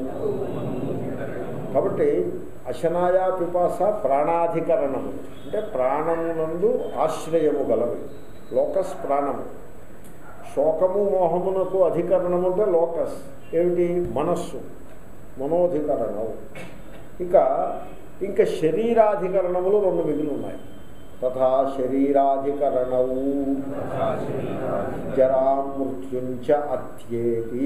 కాబట్టి అశనాయ పిపాస ప్రాణాధికరణము అంటే ప్రాణమునందు ఆశ్రయము గలవి లోకస్ ప్రాణము శోకము మోహమునకు అధికరణము అంటే లోకస్ ఏమిటి మనస్సు మనోధికరణం ఇక ఇంకా శరీరాధికరణములు రెండు మిగిలి ఉన్నాయి తథా శరీరాధికరణవు జరామృత్యుంచ అత్యేతి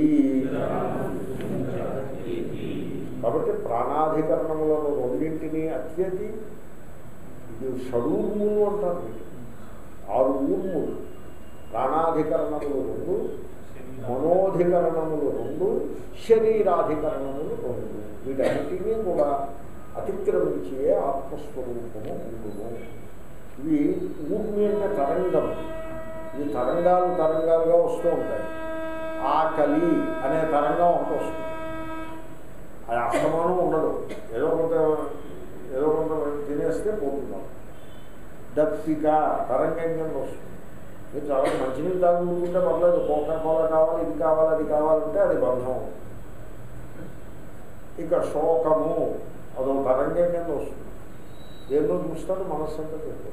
కాబట్టి ప్రాణాధికరణములను రెండింటినీ అత్యతి ఇది షడూర్ములు అంటారు వీటిని. ఆరు ఊర్ములు ప్రాణాధికరణములు రెండు మనోధికరణములు రెండు శరీరాధికరణములు రెండు వీటన్నిటినీ కూడా అతిక్రమించే ఆత్మస్వరూపము ఉండును ఇవి ఊర్మి అంటే తరంగం ఇవి తరంగాలు తరంగాలుగా వస్తూ ఉంటాయి ఆకలి అనే తరంగం ఒకటి వస్తుంది అది అస్తమానం ఉండదు ఏదో కొంత ఏదో కొంత తినేస్తే పోతున్నాం దప్పిక తరంగం కింద వస్తుంది మీరు చాలా మంచినీళ్ళు తాగుకుంటే పర్లేదు కోకా కోలా కావాలి ఇది కావాలి అది కావాలంటే అది బంధం ఇక శోకము అదో తరంగం కింద వస్తుంది దేనిలో చూస్తాడు మనస్సు అంటే తెలుస్తుంది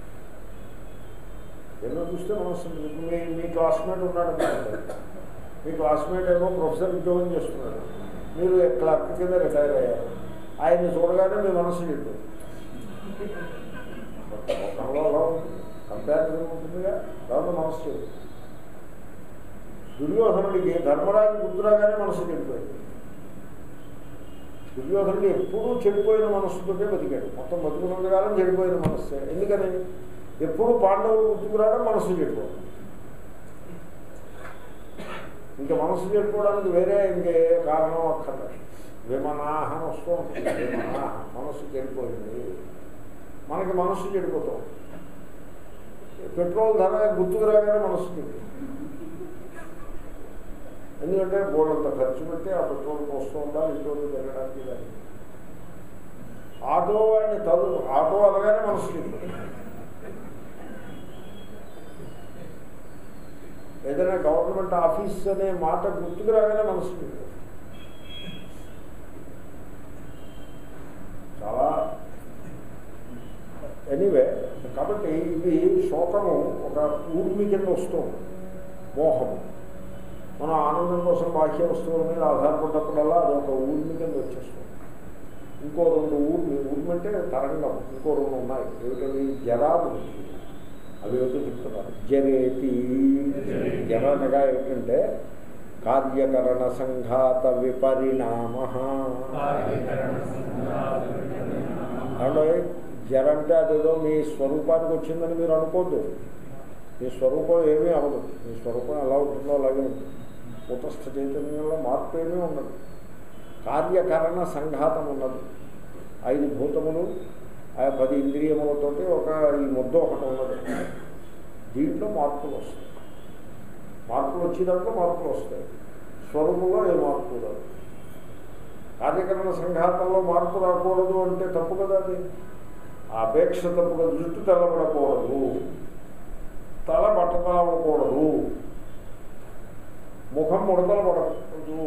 దేనిలో చూస్తే మనస్సు అంటే తెలుస్తుంది. మీ మీ క్లాస్మేట్ ఉన్నాడు అనుకోండి. మీ క్లాస్మేట్ ఏమో ప్రొఫెసర్ ఉద్యోగం చేస్తున్నాడు మీరు క్లర్క్ కింద రిటైర్ అయ్యారు ఆయన్ని చూడగానే మీ మనస్సు చెప్పు ముఖంలో అలా ఉంటుంది కంపారిజన్ ఉంటుందిగా దాంట్లో మనస్సు చెప్పు దుర్యోధనుడికి ధర్మరాజు గుర్తురాగానే మనస్సు చెడిపోయింది దుర్యోధనుడు ఎప్పుడూ చెడిపోయిన మనస్సుతోటే బతికాడు మొత్తం బతుకున్నంతకాలం చెడిపోయిన మనస్సే ఎందుకని ఎప్పుడు పాండవులు గుర్తుకురావడం మనస్సు చెడిపోవడం ఇంకా మనస్సు చెడిపోవడానికి వేరే ఇంకే కారణం అక్కర్లేదు విమనాహ అని వస్తూ ఉంటుంది విమనాహ మనస్సు చెడిపోయింది మనకి మనస్సు చెడిపోతాం పెట్రోల్ ధర గుర్తుకు రాగానే మనస్సు చెడిపోతుంది ఎందుకంటే బోర్డంత ఖర్చు పెట్టి ఆ పెట్రోల్ పోస్తూ ఉండాలి ఇంట్లో తిరగడానికి దానికి ఆటో వాడిని తదు ఆటో అనగానే మనసు చెడిపోతుంది ఏదైనా గవర్నమెంట్ ఆఫీస్ అనే మాట గుర్తుకు రాగానే మనసు చెడిపోతుంది చాలా ఎనీవే కాబట్టి ఇది శోకము ఒక ఊర్మి కింద వస్తుంది మోహము మనం ఆనందం కోసం బాహ్య వస్తువుల మీద ఆధారపడ్డప్పుడల్లా అది ఒక ఊర్మి కింద వచ్చేస్తుంది ఇంకో రెండు ఊర్మి ఊర్మి అంటే తరంగం ఇంకో రెండు ఉన్నాయి ఏమిటవి జరాలు అవి ఏమిటో చెప్తున్నారు జరేతి జర అనగా ఏమిటంటే కార్యకరణ సంఘాత విపరిణామ అంటే జర అంటే అదేదో మీ స్వరూపానికి వచ్చిందని మీరు అనుకోద్దు మీ స్వరూపం ఏమీ అవ్వదు మీ స్వరూపం ఎలా ఉంటుందో అలాగే ఉంటుంది కూటస్థ చైతన్యంలో మార్పు ఏమీ ఉండదు కార్యకరణ సంఘాతం ఉన్నది ఐదు భూతములు ఆ పది ఇంద్రియములతోటి ఒక ఈ ముద్ద ఒకటి ఉన్నది దీంట్లో మార్పులు వస్తాయి మార్పులు వచ్చేదాంట్లో మార్పులు వస్తాయి స్వరూపంలో ఏ మార్పు రాదు కార్యకరణ సంఘాతంలో మార్పు రాకూడదు అంటే తప్పు కదా అది ఆ అపేక్ష తప్పుగా జుట్టు తెల్లబడకూడదు తల బట్టతలవ్వకూడదు ముఖం ముడతలు పడకూడదు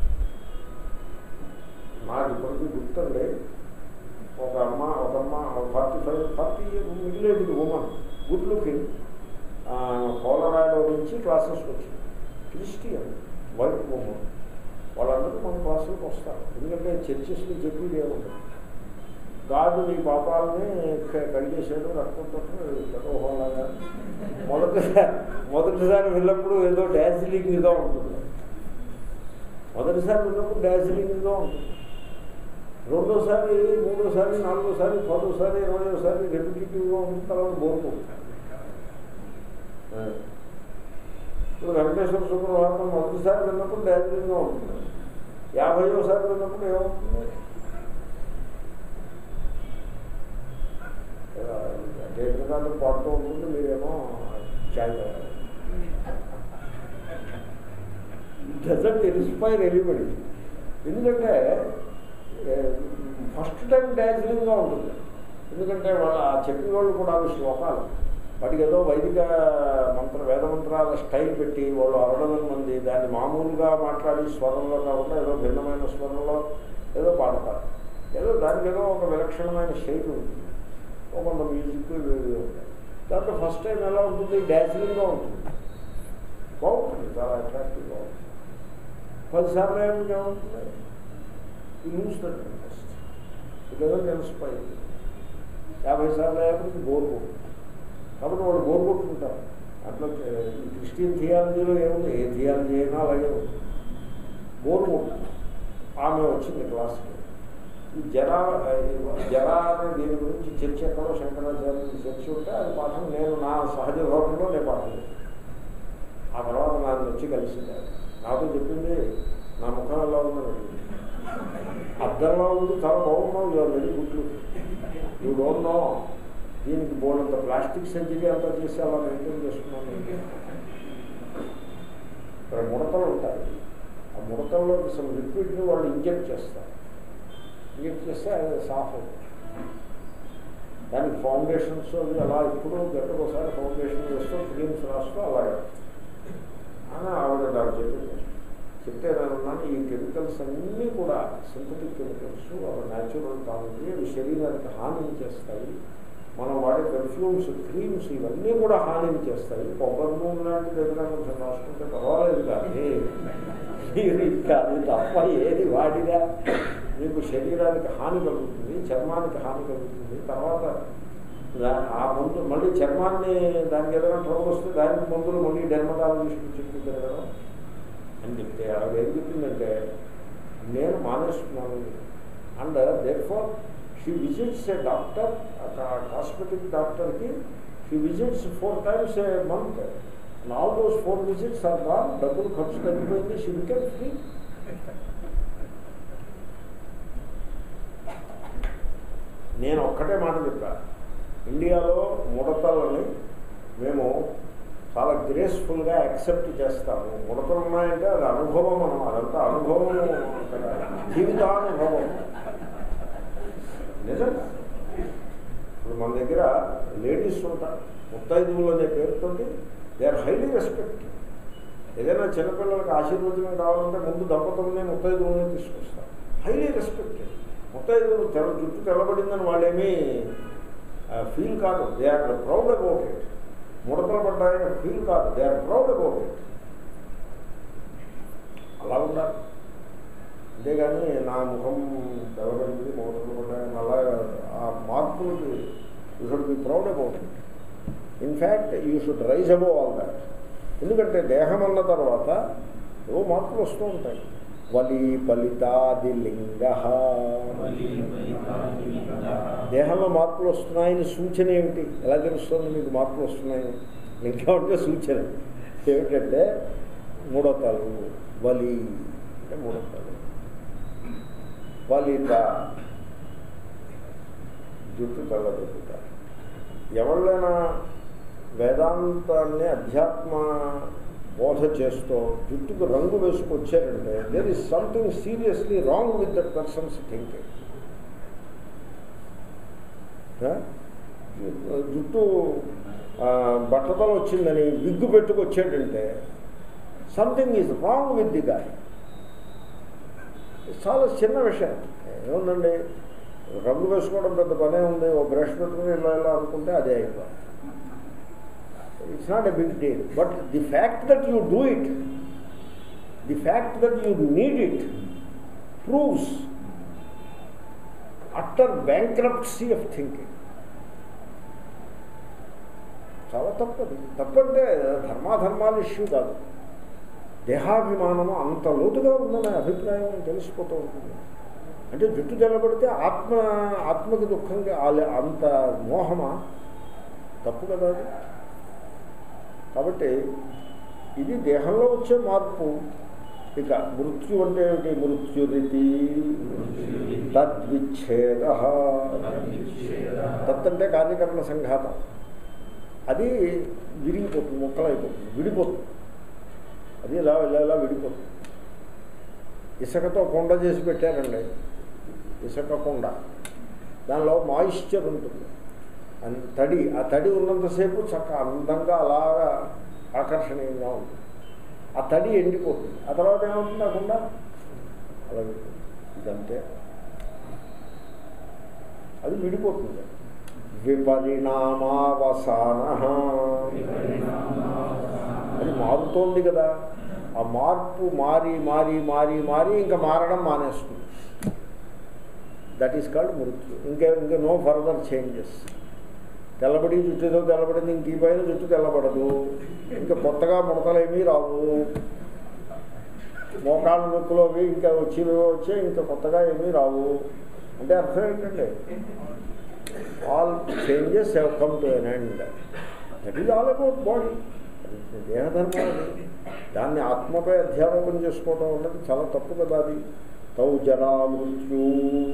నాకు ఇప్పటికీ గుర్తండి ఒక అమ్మ ఒక అమ్మ forty five forty middle aged woman good looking Colorado నుంచి క్లాసెస్కి వచ్చింది క్రిస్టియన్ వైట్ ఉమెన్ వాళ్ళందరూ మన క్లాసులకు వస్తారు ఎందుకంటే చర్చెస్లో చెప్పేది ఏముంటుంది గాడు నీ పాపాలని క- కడిగేశాడు రక్తంతో ఓహోలాగా మొదటిసారి మొదటిసారి వెళ్ళినప్పుడు ఏదో డార్జిలింగ్గా ఉంటుంది మొదటిసారి వెళ్ళినప్పుడు డార్జిలింగ్గా ఉంటుంది రెండోసారి మూడోసారి నాలుగోసారి పదోసారి ఇరవయోసారి రెపిటేటివ్గా ఉంటుంది తర్వాత బోర్కుంటుంది ఇప్పుడు వెంకటేశ్వర సుబ్రహ్మణ్యం మొదటిసారి విన్నప్పుడు డార్జిలింగ్గా ఉంటుంది యాభైయోసారి విన్నప్పుడు ఏమవుతుంది పాడుతూ ఉంటుంది మీరేమో చాయ్ తాగాలి డజంట్ ఇన్స్పైర్ ఎలిబడి ఎందుకంటే ఫస్ట్ టైం డాన్సింగ్గా ఉంటుంది ఎందుకంటే వాళ్ళ ఆ చెప్పిన వాళ్ళు కూడా అవి శ్లోకాలు వాటికి ఏదో వైదిక మంత్ర వేద మంత్రాల స్టైల్ పెట్టి వాళ్ళు అరవై మంది దాన్ని మామూలుగా మాట్లాడి స్వరంలో కాకుండా ఏదో భిన్నమైన స్వరంలో ఏదో పాడతారు ఏదో దానికి ఏదో ఒక విలక్షణమైన శైలి ఉంటుంది ఒక కొంత మ్యూజిక్ ఇవి ఉంటాయి దాంట్లో ఫస్ట్ టైం ఎలా ఉంటుంది డాన్సింగ్గా ఉంటుంది బాగుంటుంది చాలా అట్రాక్టివ్గా ఉంటుంది పదిసార్లు ఏమిటి ఏమవుతుంది ఈ lose that interest it doesn't inspire యాభై సార్లు అయ్యేప్పటికి బోర్ కొట్టు కాబట్టి వాళ్ళు బోర్ కొట్టుకుంటారు అట్లా ఈ క్రిస్టియన్ థియాలజీలో ఏముంది ఏ థియాలజీ అయినా అలాగే ఉంది బోర్ కొట్టు ఆమె వచ్చింది క్లాస్కి ఈ జరా జరా అనే దీని గురించి చర్చ ఎక్కడో శంకరాచార్య చర్చ ఉంటే అది పాఠం నేను నా సహజ లోకంలో నేను పాఠం చెప్పాను. ఆ తర్వాత నన్ను వచ్చి కలిసింది ఆవిడ. నాతో చెప్పింది నా ముఖం ఎలా ఉందని అడిగింది. అద్దంలో ఉంది చాలా బాగున్నావు ఇవాళ very good you don't know దీనికి బోర్డంత ప్లాస్టిక్ సర్జరీ అంతా చేసి అలా మెయింటైన్ చేస్తున్నాను ఇక్కడ ముడతలు ఉంటాయి ఆ ముడతల్లో అసలు లిక్విడ్ని వాళ్ళు ఇంజెక్ట్ చేస్తారు ఇంజెక్ట్ చేస్తే అది సాఫ్ అవుతుంది దానికి ఫౌండేషన్స్ అవి అలా ఇప్పుడు గంటకోసారి ఫౌండేషన్ వేస్తూ క్రీమ్స్ రాస్తూ అలాగే అని ఆవిడ నాకు చెప్పింది చెప్తే నేను అన్నాను ఈ కెమికల్స్ అన్నీ కూడా సింథటిక్ కెమికల్స్ అవి న్యాచురల్ కాబట్టి అవి శరీరానికి హాని చేస్తాయి మనం వాడే పెర్ఫ్యూమ్స్ క్రీమ్స్ ఇవన్నీ కూడా హాని చేస్తాయి కొబ్బరి నూనె లాంటిది ఏదైనా కొంచెం రాసుకుంటే పర్వాలేదు కానీ మీరు ఇంకా అది తప్ప ఏది వాడినా మీకు శరీరానికి హాని కలుగుతుంది చర్మానికి హాని కలుగుతుంది తర్వాత దా- ఆ మందు మళ్ళీ చర్మాన్ని దానికి ఏదైనా ట్రబుల్ వస్తే దానికి మందులు మళ్ళీ డెర్మటాలజిస్ట్ చెప్తుంటారు కదా అని చెప్తే ఆవిడ ఏం చెప్పిందంటే నేను మానేస్తున్నాను and therefore she visits a doctor cosmetic డాక్టర్కి she visits four times a month and all those four visits are gone డబ్బులు ఖర్చు తగ్గిపోయింది షీ బికెమ్ ఫ్రీ నేను ఒక్కటే మాట చెప్పా ఇండియాలో ముడతలని మేము చాలా గ్రేస్ఫుల్గా యాక్సెప్ట్ చేస్తాము ముడతలు ఉన్నాయంటే అది అనుభవం మనం అదంతా అనుభవం అక్కడ జీవితానుభవం నిజంగా ఇప్పుడు మన దగ్గర లేడీస్ ఉంటారు ముత్తైదువులు అనే పేరుతోటి దే ఆర్ హైలీ రెస్పెక్ట్ ఏదైనా చిన్నపిల్లలకి ఆశీర్వచనం కావాలంటే ముందు దంపతులనే ముత్తైదువులనే తీసుకొస్తారు హైలీ రెస్పెక్టెడ్ ముత్తైదువులు తెర జుట్టు తెల్లబడిందని వాళ్ళేమీ ఫీల్ కాదు they are proud about it ముడతలు పడ్డాయని ఫీల్ కాదు they are proud about it అలా ఉండాలి అంతేగాని నా ముఖం తెల్లబడింది ముడతలు పడ్డాయని అలా ఆ మార్పులకి you should be proud about it in fact you should rise above all that ఎందుకంటే దేహం అన్న తర్వాత ఏవో మార్పులు వస్తూ ఉంటాయి వలి ఫలితాది లింగ దేహంలో మార్పులు వస్తున్నాయని సూచన ఏమిటి ఎలా తెలుస్తుంది మీకు మార్పులు వస్తున్నాయని లింగం అంటే సూచన ఏమిటంటే ముడతలు వలి అంటే ముడతలు ఫలిత జుట్టు తెల్లబెట్టుట ఎవళ్ళైనా వేదాంతాన్ని అధ్యాత్మ బోధ చేస్తూ జుట్టుకు రంగు వేసుకొచ్చారంటే there is something seriously wrong with that person's thinking జుట్టు ఆ, బట్టతలు వచ్చిందని విగ్గు పెట్టుకొచ్చాడంటే something is wrong with the guy చాలా చిన్న విషయం ఏముందండి రంగు వేసుకోవడం పెద్ద పనే ఉంది ఓ బ్రష్ పెట్టుకుని ఇలా ఇలా అనుకుంటే అదే అయిపోయింది it's not a big deal but the fact that you do it the fact that you need it proves utter bankruptcy of thinking చాలా తప్పది తప్పంటే ధర్మాధర్మాల ఇష్యూ కాదు దేహాభిమానము అంత లోతుగా ఉందనే అభిప్రాయం తెలిసిపోతూ ఉంటుంది అంటే జుట్టు తెల్లబడితే ఆత్మ ఆత్మకి దుఃఖంగా ఆలే- అంత మోహమా తప్పు కదా అది కాబట్టి ఇది దేహంలో వచ్చే మార్పు ఇక మృత్యు అంటే ఏమిటి మృత్యురితి తద్విచ్ఛేద తత్ అంటే కార్యకరణ సంఘాతం అది విరిగిపోతుంది ముక్కలైపోతుంది విడిపోతుంది అది ఇలా ఇలా ఇలా విడిపోతుంది ఇసుకతో కొండ చేసి పెట్టారండి ఇసుక కొండ దానిలో మాయిశ్చర్ ఉంటుంది అన్- తడి ఆ తడి ఉన్నంతసేపు చక్కగా అందంగా అలాగా ఆకర్షణీయంగా ఉంటుంది ఆ తడి ఎండిపోతుంది ఆ తర్వాత ఏమవుతుంది ఆ కుండ అలా విడిపోతుంది. ఇదంతే అది విడిపోతుంది విపరిణామావసాన అది మారుతోంది కదా ఆ మార్పు మారి మారి మారి మారి ఇంకా మారడం మానేస్తుంది దట్ ఈస్ కాల్డ్ మృత్యు ఇంకా ఇంకా నో ఫర్దర్ చేంజెస్ తెల్లబడి జుట్టుతో తెల్లబడింది ఇంక ఈ పైన జుట్టు తెల్లబడదు ఇంకా కొత్తగా ముడతలు ఏమీ రావు మోకాళ్ళ నొప్పులు అవి ఇంకా వచ్చినవి వచ్చే ఇంకా కొత్తగా ఏమీ రావు అంటే అర్థం ఏంటంటే all changes have come to an end that is all about body దేహధర్మం అది దాన్ని ఆత్మపై అధ్యారోపణ చేసుకోవడం అన్నది చాలా తప్పు కదా అది తౌ జరా మృత్యు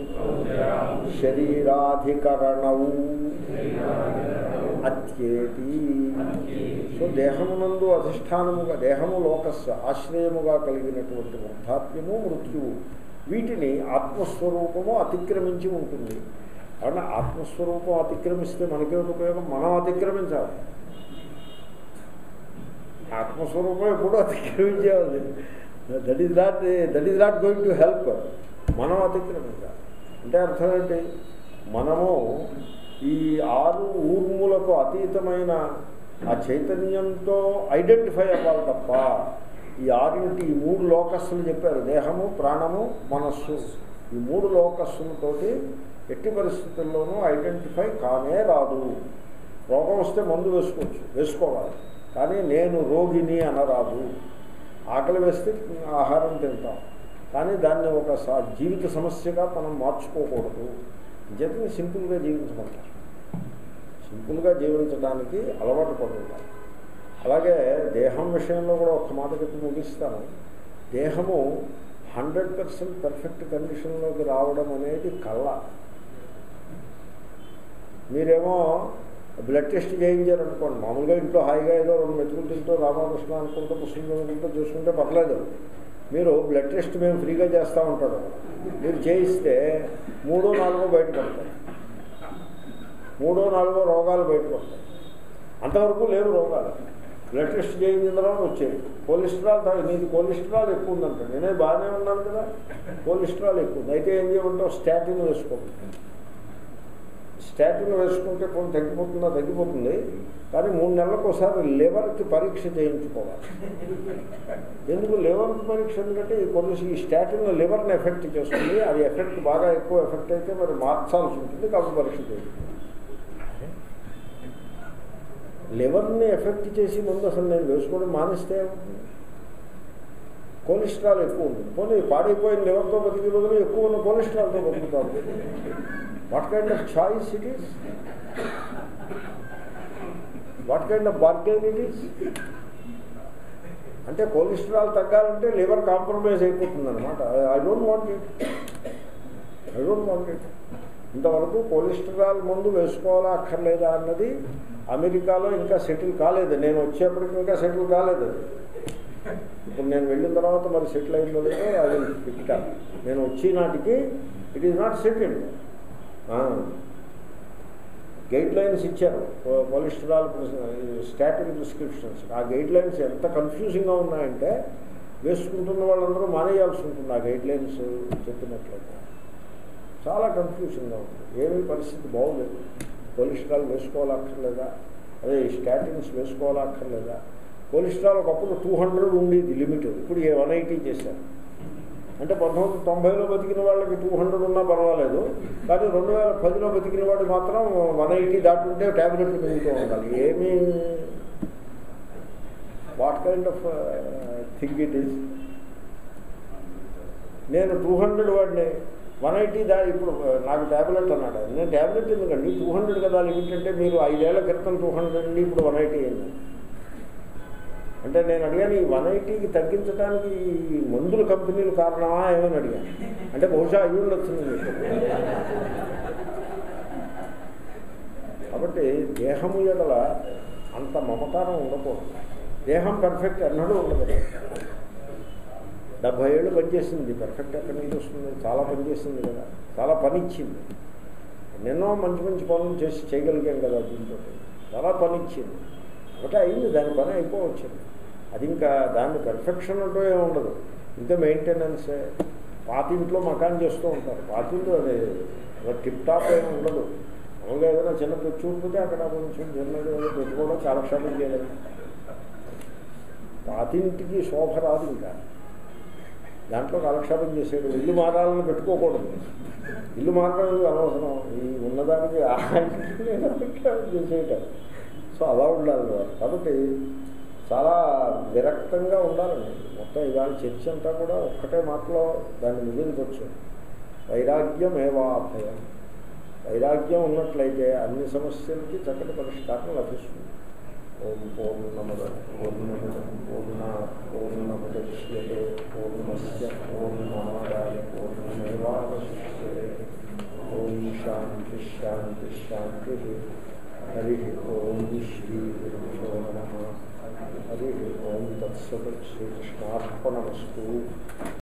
శరీరాధికరణవు అత్యేతి సో దేహమునందు అధిష్టానముగా దేహము లోకస్య ఆశ్రయముగా కలిగినటువంటి వృద్ధాప్యము మృత్యువు వీటిని ఆత్మస్వరూపము అతిక్రమించి ఉంటుంది కాబట్టి ఆత్మస్వరూపం అతిక్రమిస్తే మనకేమిటి ఉపయోగం మనం అతిక్రమించాలి ఆత్మస్వరూపం ఎప్పుడూ అతిక్రమించేవాళ్ళు that is not that is not going to help మనం అతిక్రమించాలి అంటే అర్థం ఏంటి మనము ఈ ఆరు ఊర్ములకు అతీతమైన ఆ చైతన్యంతో ఐడెంటిఫై అవ్వాలి తప్ప ఈ ఆరింటి ఈ మూడు లోకస్సులు చెప్పారు దేహము ప్రాణము మనస్సు ఈ మూడు లోకస్సులతోటి ఎట్టి పరిస్థితుల్లోనూ ఐడెంటిఫై కానే రాదు రోగం వస్తే మందు వేసుకోవచ్చు వేసుకోవాలి కానీ నేను రోగిని అనరాదు ఆకలి వేస్తే ఆహారం తింటాం కానీ దాన్ని ఒక సా- జీవిత సమస్యగా మనం మార్చుకోకూడదు జతని సింపుల్గా జీవించమంటారు సింపుల్గా జీవించడానికి అలవాటు పడుతుంటారు అలాగే దేహం విషయంలో కూడా ఒక మాట చెప్పి ముగిస్తాను దేహము హండ్రెడ్ పర్సెంట్ పర్ఫెక్ట్ కండిషన్లోకి రావడం అనేది కళ మీరేమో బ్లడ్ టెస్ట్ చేయించారనుకోండి మామూలుగా ఇంట్లో హాయిగా ఏదో రెండు మెతుకులు తింటూ రామకృష్ణ అనుకుంటూ పుస్తకం చదువుకుంటూ చూసుకుంటే పర్లేదు మీరు బ్లడ్ టెస్ట్ మేము ఫ్రీగా చేస్తూ ఉంటాడు మీరు చేయిస్తే మూడో నాలుగో బయటపడతాయి మూడో నాలుగో రోగాలు బయటపడతాయి అంతవరకు లేవు రోగాలు బ్లడ్ టెస్ట్ చేయించిన తర్వాత వచ్చేది కొలెస్ట్రాల్ తా- నీకు కొలెస్ట్రాల్ ఎక్కువ ఉందంట నేనే బాగానే ఉన్నాను కదా కొలెస్ట్రాల్ ఎక్కువ ఉంది అయితే ఏం చేయమంటావు స్టాటిన్ వేసుకోవాలి స్టాటిన్ వేసుకుంటే కొంచెం తగ్గిపోతుందా తగ్గిపోతుంది కానీ మూడు నెలలకు ఒకసారి లివర్కి పరీక్ష చేయించుకోవాలి ఎందుకు లివర్కి పరీక్ష ఎందుకంటే ఈ కొన్ని ఈ స్టాటిన్ లివర్ని ఎఫెక్ట్ చేస్తుంది అది ఎఫెక్ట్ బాగా ఎక్కువ ఎఫెక్ట్ అయితే మరి మార్చాల్సి ఉంటుంది కాబట్టి పరీక్ష చేయించుకోవాలి లివర్ని ఎఫెక్ట్ చేసి ముందు అసలు నేను వేసుకోవడం మానేస్తే ఏమవుతుంది? కొలెస్ట్రాల్ ఎక్కువ ఉంటుంది పోనీ పాడైపోయిన లివర్తో బతికి బదులు ఎక్కువ ఉన్న కొలెస్ట్రాల్తో బతుకుతాం what kind of choice it is what kind of bargain it is అంటే కొలెస్ట్రాల్ తగ్గాలంటే లివర్ కాంప్రమైజ్ అయిపోతుంది అనమాట I don't want it I don't want it ఇంతవరకు కొలెస్ట్రాల్ మందు వేసుకోవాలా అక్కర్లేదా అన్నది అమెరికాలో ఇంకా సెటిల్ కాలేదు నేను వచ్చేప్పటికి ఇంకా సెటిల్ కాలేదు అది ఇప్పుడు నేను వెళ్ళిన తర్వాత మరి సెటిల్ అయిందో లేదో అది పిక్తాను నేను వచ్చే నాటికి it is not settled guidelines ఇచ్చారు కొలెస్ట్రాల్ స్టాటిన్ ప్రిస్క్రిప్షన్స్ ఆ గైడ్ లైన్స్ ఎంత కన్ఫ్యూజింగ్గా ఉన్నాయంటే వేసుకుంటున్న వాళ్ళందరూ మానేయాల్సి ఉంటుంది ఆ గైడ్ లైన్స్ చెప్పినట్లయితే చాలా కన్ఫ్యూజన్గా ఉంది ఏమీ పరిస్థితి బాగోలేదు కొలెస్ట్రాల్ వేసుకోవాలక్కర్లేదా అదే స్టాటిన్స్ వేసుకోవాలక్కర్లేదా కొలెస్ట్రాల్ ఒకప్పుడు టూ హండ్రెడ్ ఉండేది లిమిట్ ఇప్పుడు వన్ ఎయిటీ చేశారు అంటే పంతొమ్మిది వందల తొంభైలో బతికిన వాళ్ళకి టూ హండ్రెడ్ ఉన్నా పర్వాలేదు కానీ రెండు వేల పదిలో బతికిన వాడు మాత్రం వన్ ఎయిటీ దాటుకుంటే ట్యాబ్లెట్లు పెరుగుతూ ఉండాలి ఏమీ what kind of thing it is నేను టూ హండ్రెడ్ వాడిని వన్ ఎయిటీ దా ఇప్పుడు నాకు ట్యాబ్లెట్ అన్నాడు ఆయన. నేను ట్యాబ్లెట్ ఎందుకండి టూ హండ్రెడ్ కదా లిమిట్ అంటే మీరు ఐదేళ్ల క్రితం టూ హండ్రెడ్ అండి ఇప్పుడు వన్ ఎయిటీ అయింది అంటే నేను అడిగాను ఈ వన్ ఎయిటీకి తగ్గించడానికి ఈ మందుల కంపెనీలు కారణమా ఏమని అడిగాను అంటే బహుశా అయ్యి ఉండొచ్చు కాబట్టి దేహము ఎడల అంత మమకారం ఉండకూడదు దేహం పర్ఫెక్ట్ ఎన్నడూ ఉండదు డెబ్భై ఏళ్ళు పనిచేసింది పర్ఫెక్ట్ ఎక్కడి నుంచి వస్తుంది చాలా పనిచేసింది కదా చాలా పని ఇచ్చింది ఎన్నెన్నో మంచి మంచి పనులు చేసి చేయగలిగాం కదా దీంతో చాలా పని ఇచ్చింది ఒకటే అయింది దాని పని అయిపోవచ్చింది అది ఇంకా దాన్ని పెర్ఫెక్షన్ అంటూ ఏమి ఉండదు ఇంకా మెయింటెనెన్సే పాతింట్లో మకాన్ చేస్తూ ఉంటారు పాతింట్లో అది టిప్ టాప్ ఏమి ఉండదు మామూలుగా ఏదైనా చిన్న చూపుతే అక్కడ కొంచెం చిన్నది ఏదో పెట్టుకోవడం కాలక్షేపం చేయడం పాతింటికి శోభ రాదు ఇంకా దాంట్లో కాలక్షేపం చేసేది ఇల్లు మారాలని పెట్టుకోకూడదు ఇల్లు మారడం అనవసరం ఈ ఉన్నదానికి కాలక్షేపం చేసేయటం సో అలా ఉండాలి వారు కాబట్టి చాలా విరక్తంగా ఉండాలండి మొత్తం ఇవాళ చర్చ అంతా కూడా ఒక్కటే మాటలో దాన్ని ముగించవచ్చు వైరాగ్యం ఏవాభయం వైరాగ్యం ఉన్నట్లయితే అన్ని సమస్యలకి చక్కటి పరిష్కారం లభిస్తుంది ఓం పూర్ణమద పూర్ణమిద పూర్ణ పూర్ణముద్యతే పూర్ణస్య పూర్ణమాదాయ పూర్ణమేవాశిష్యతే ఓం శాంతి శాంతి శాంతి హరి ఓం శ్రీ గురుభ్యో నమ హరి ఓం తత్సత్ శ్రీకృష్ణార్పణమస్తు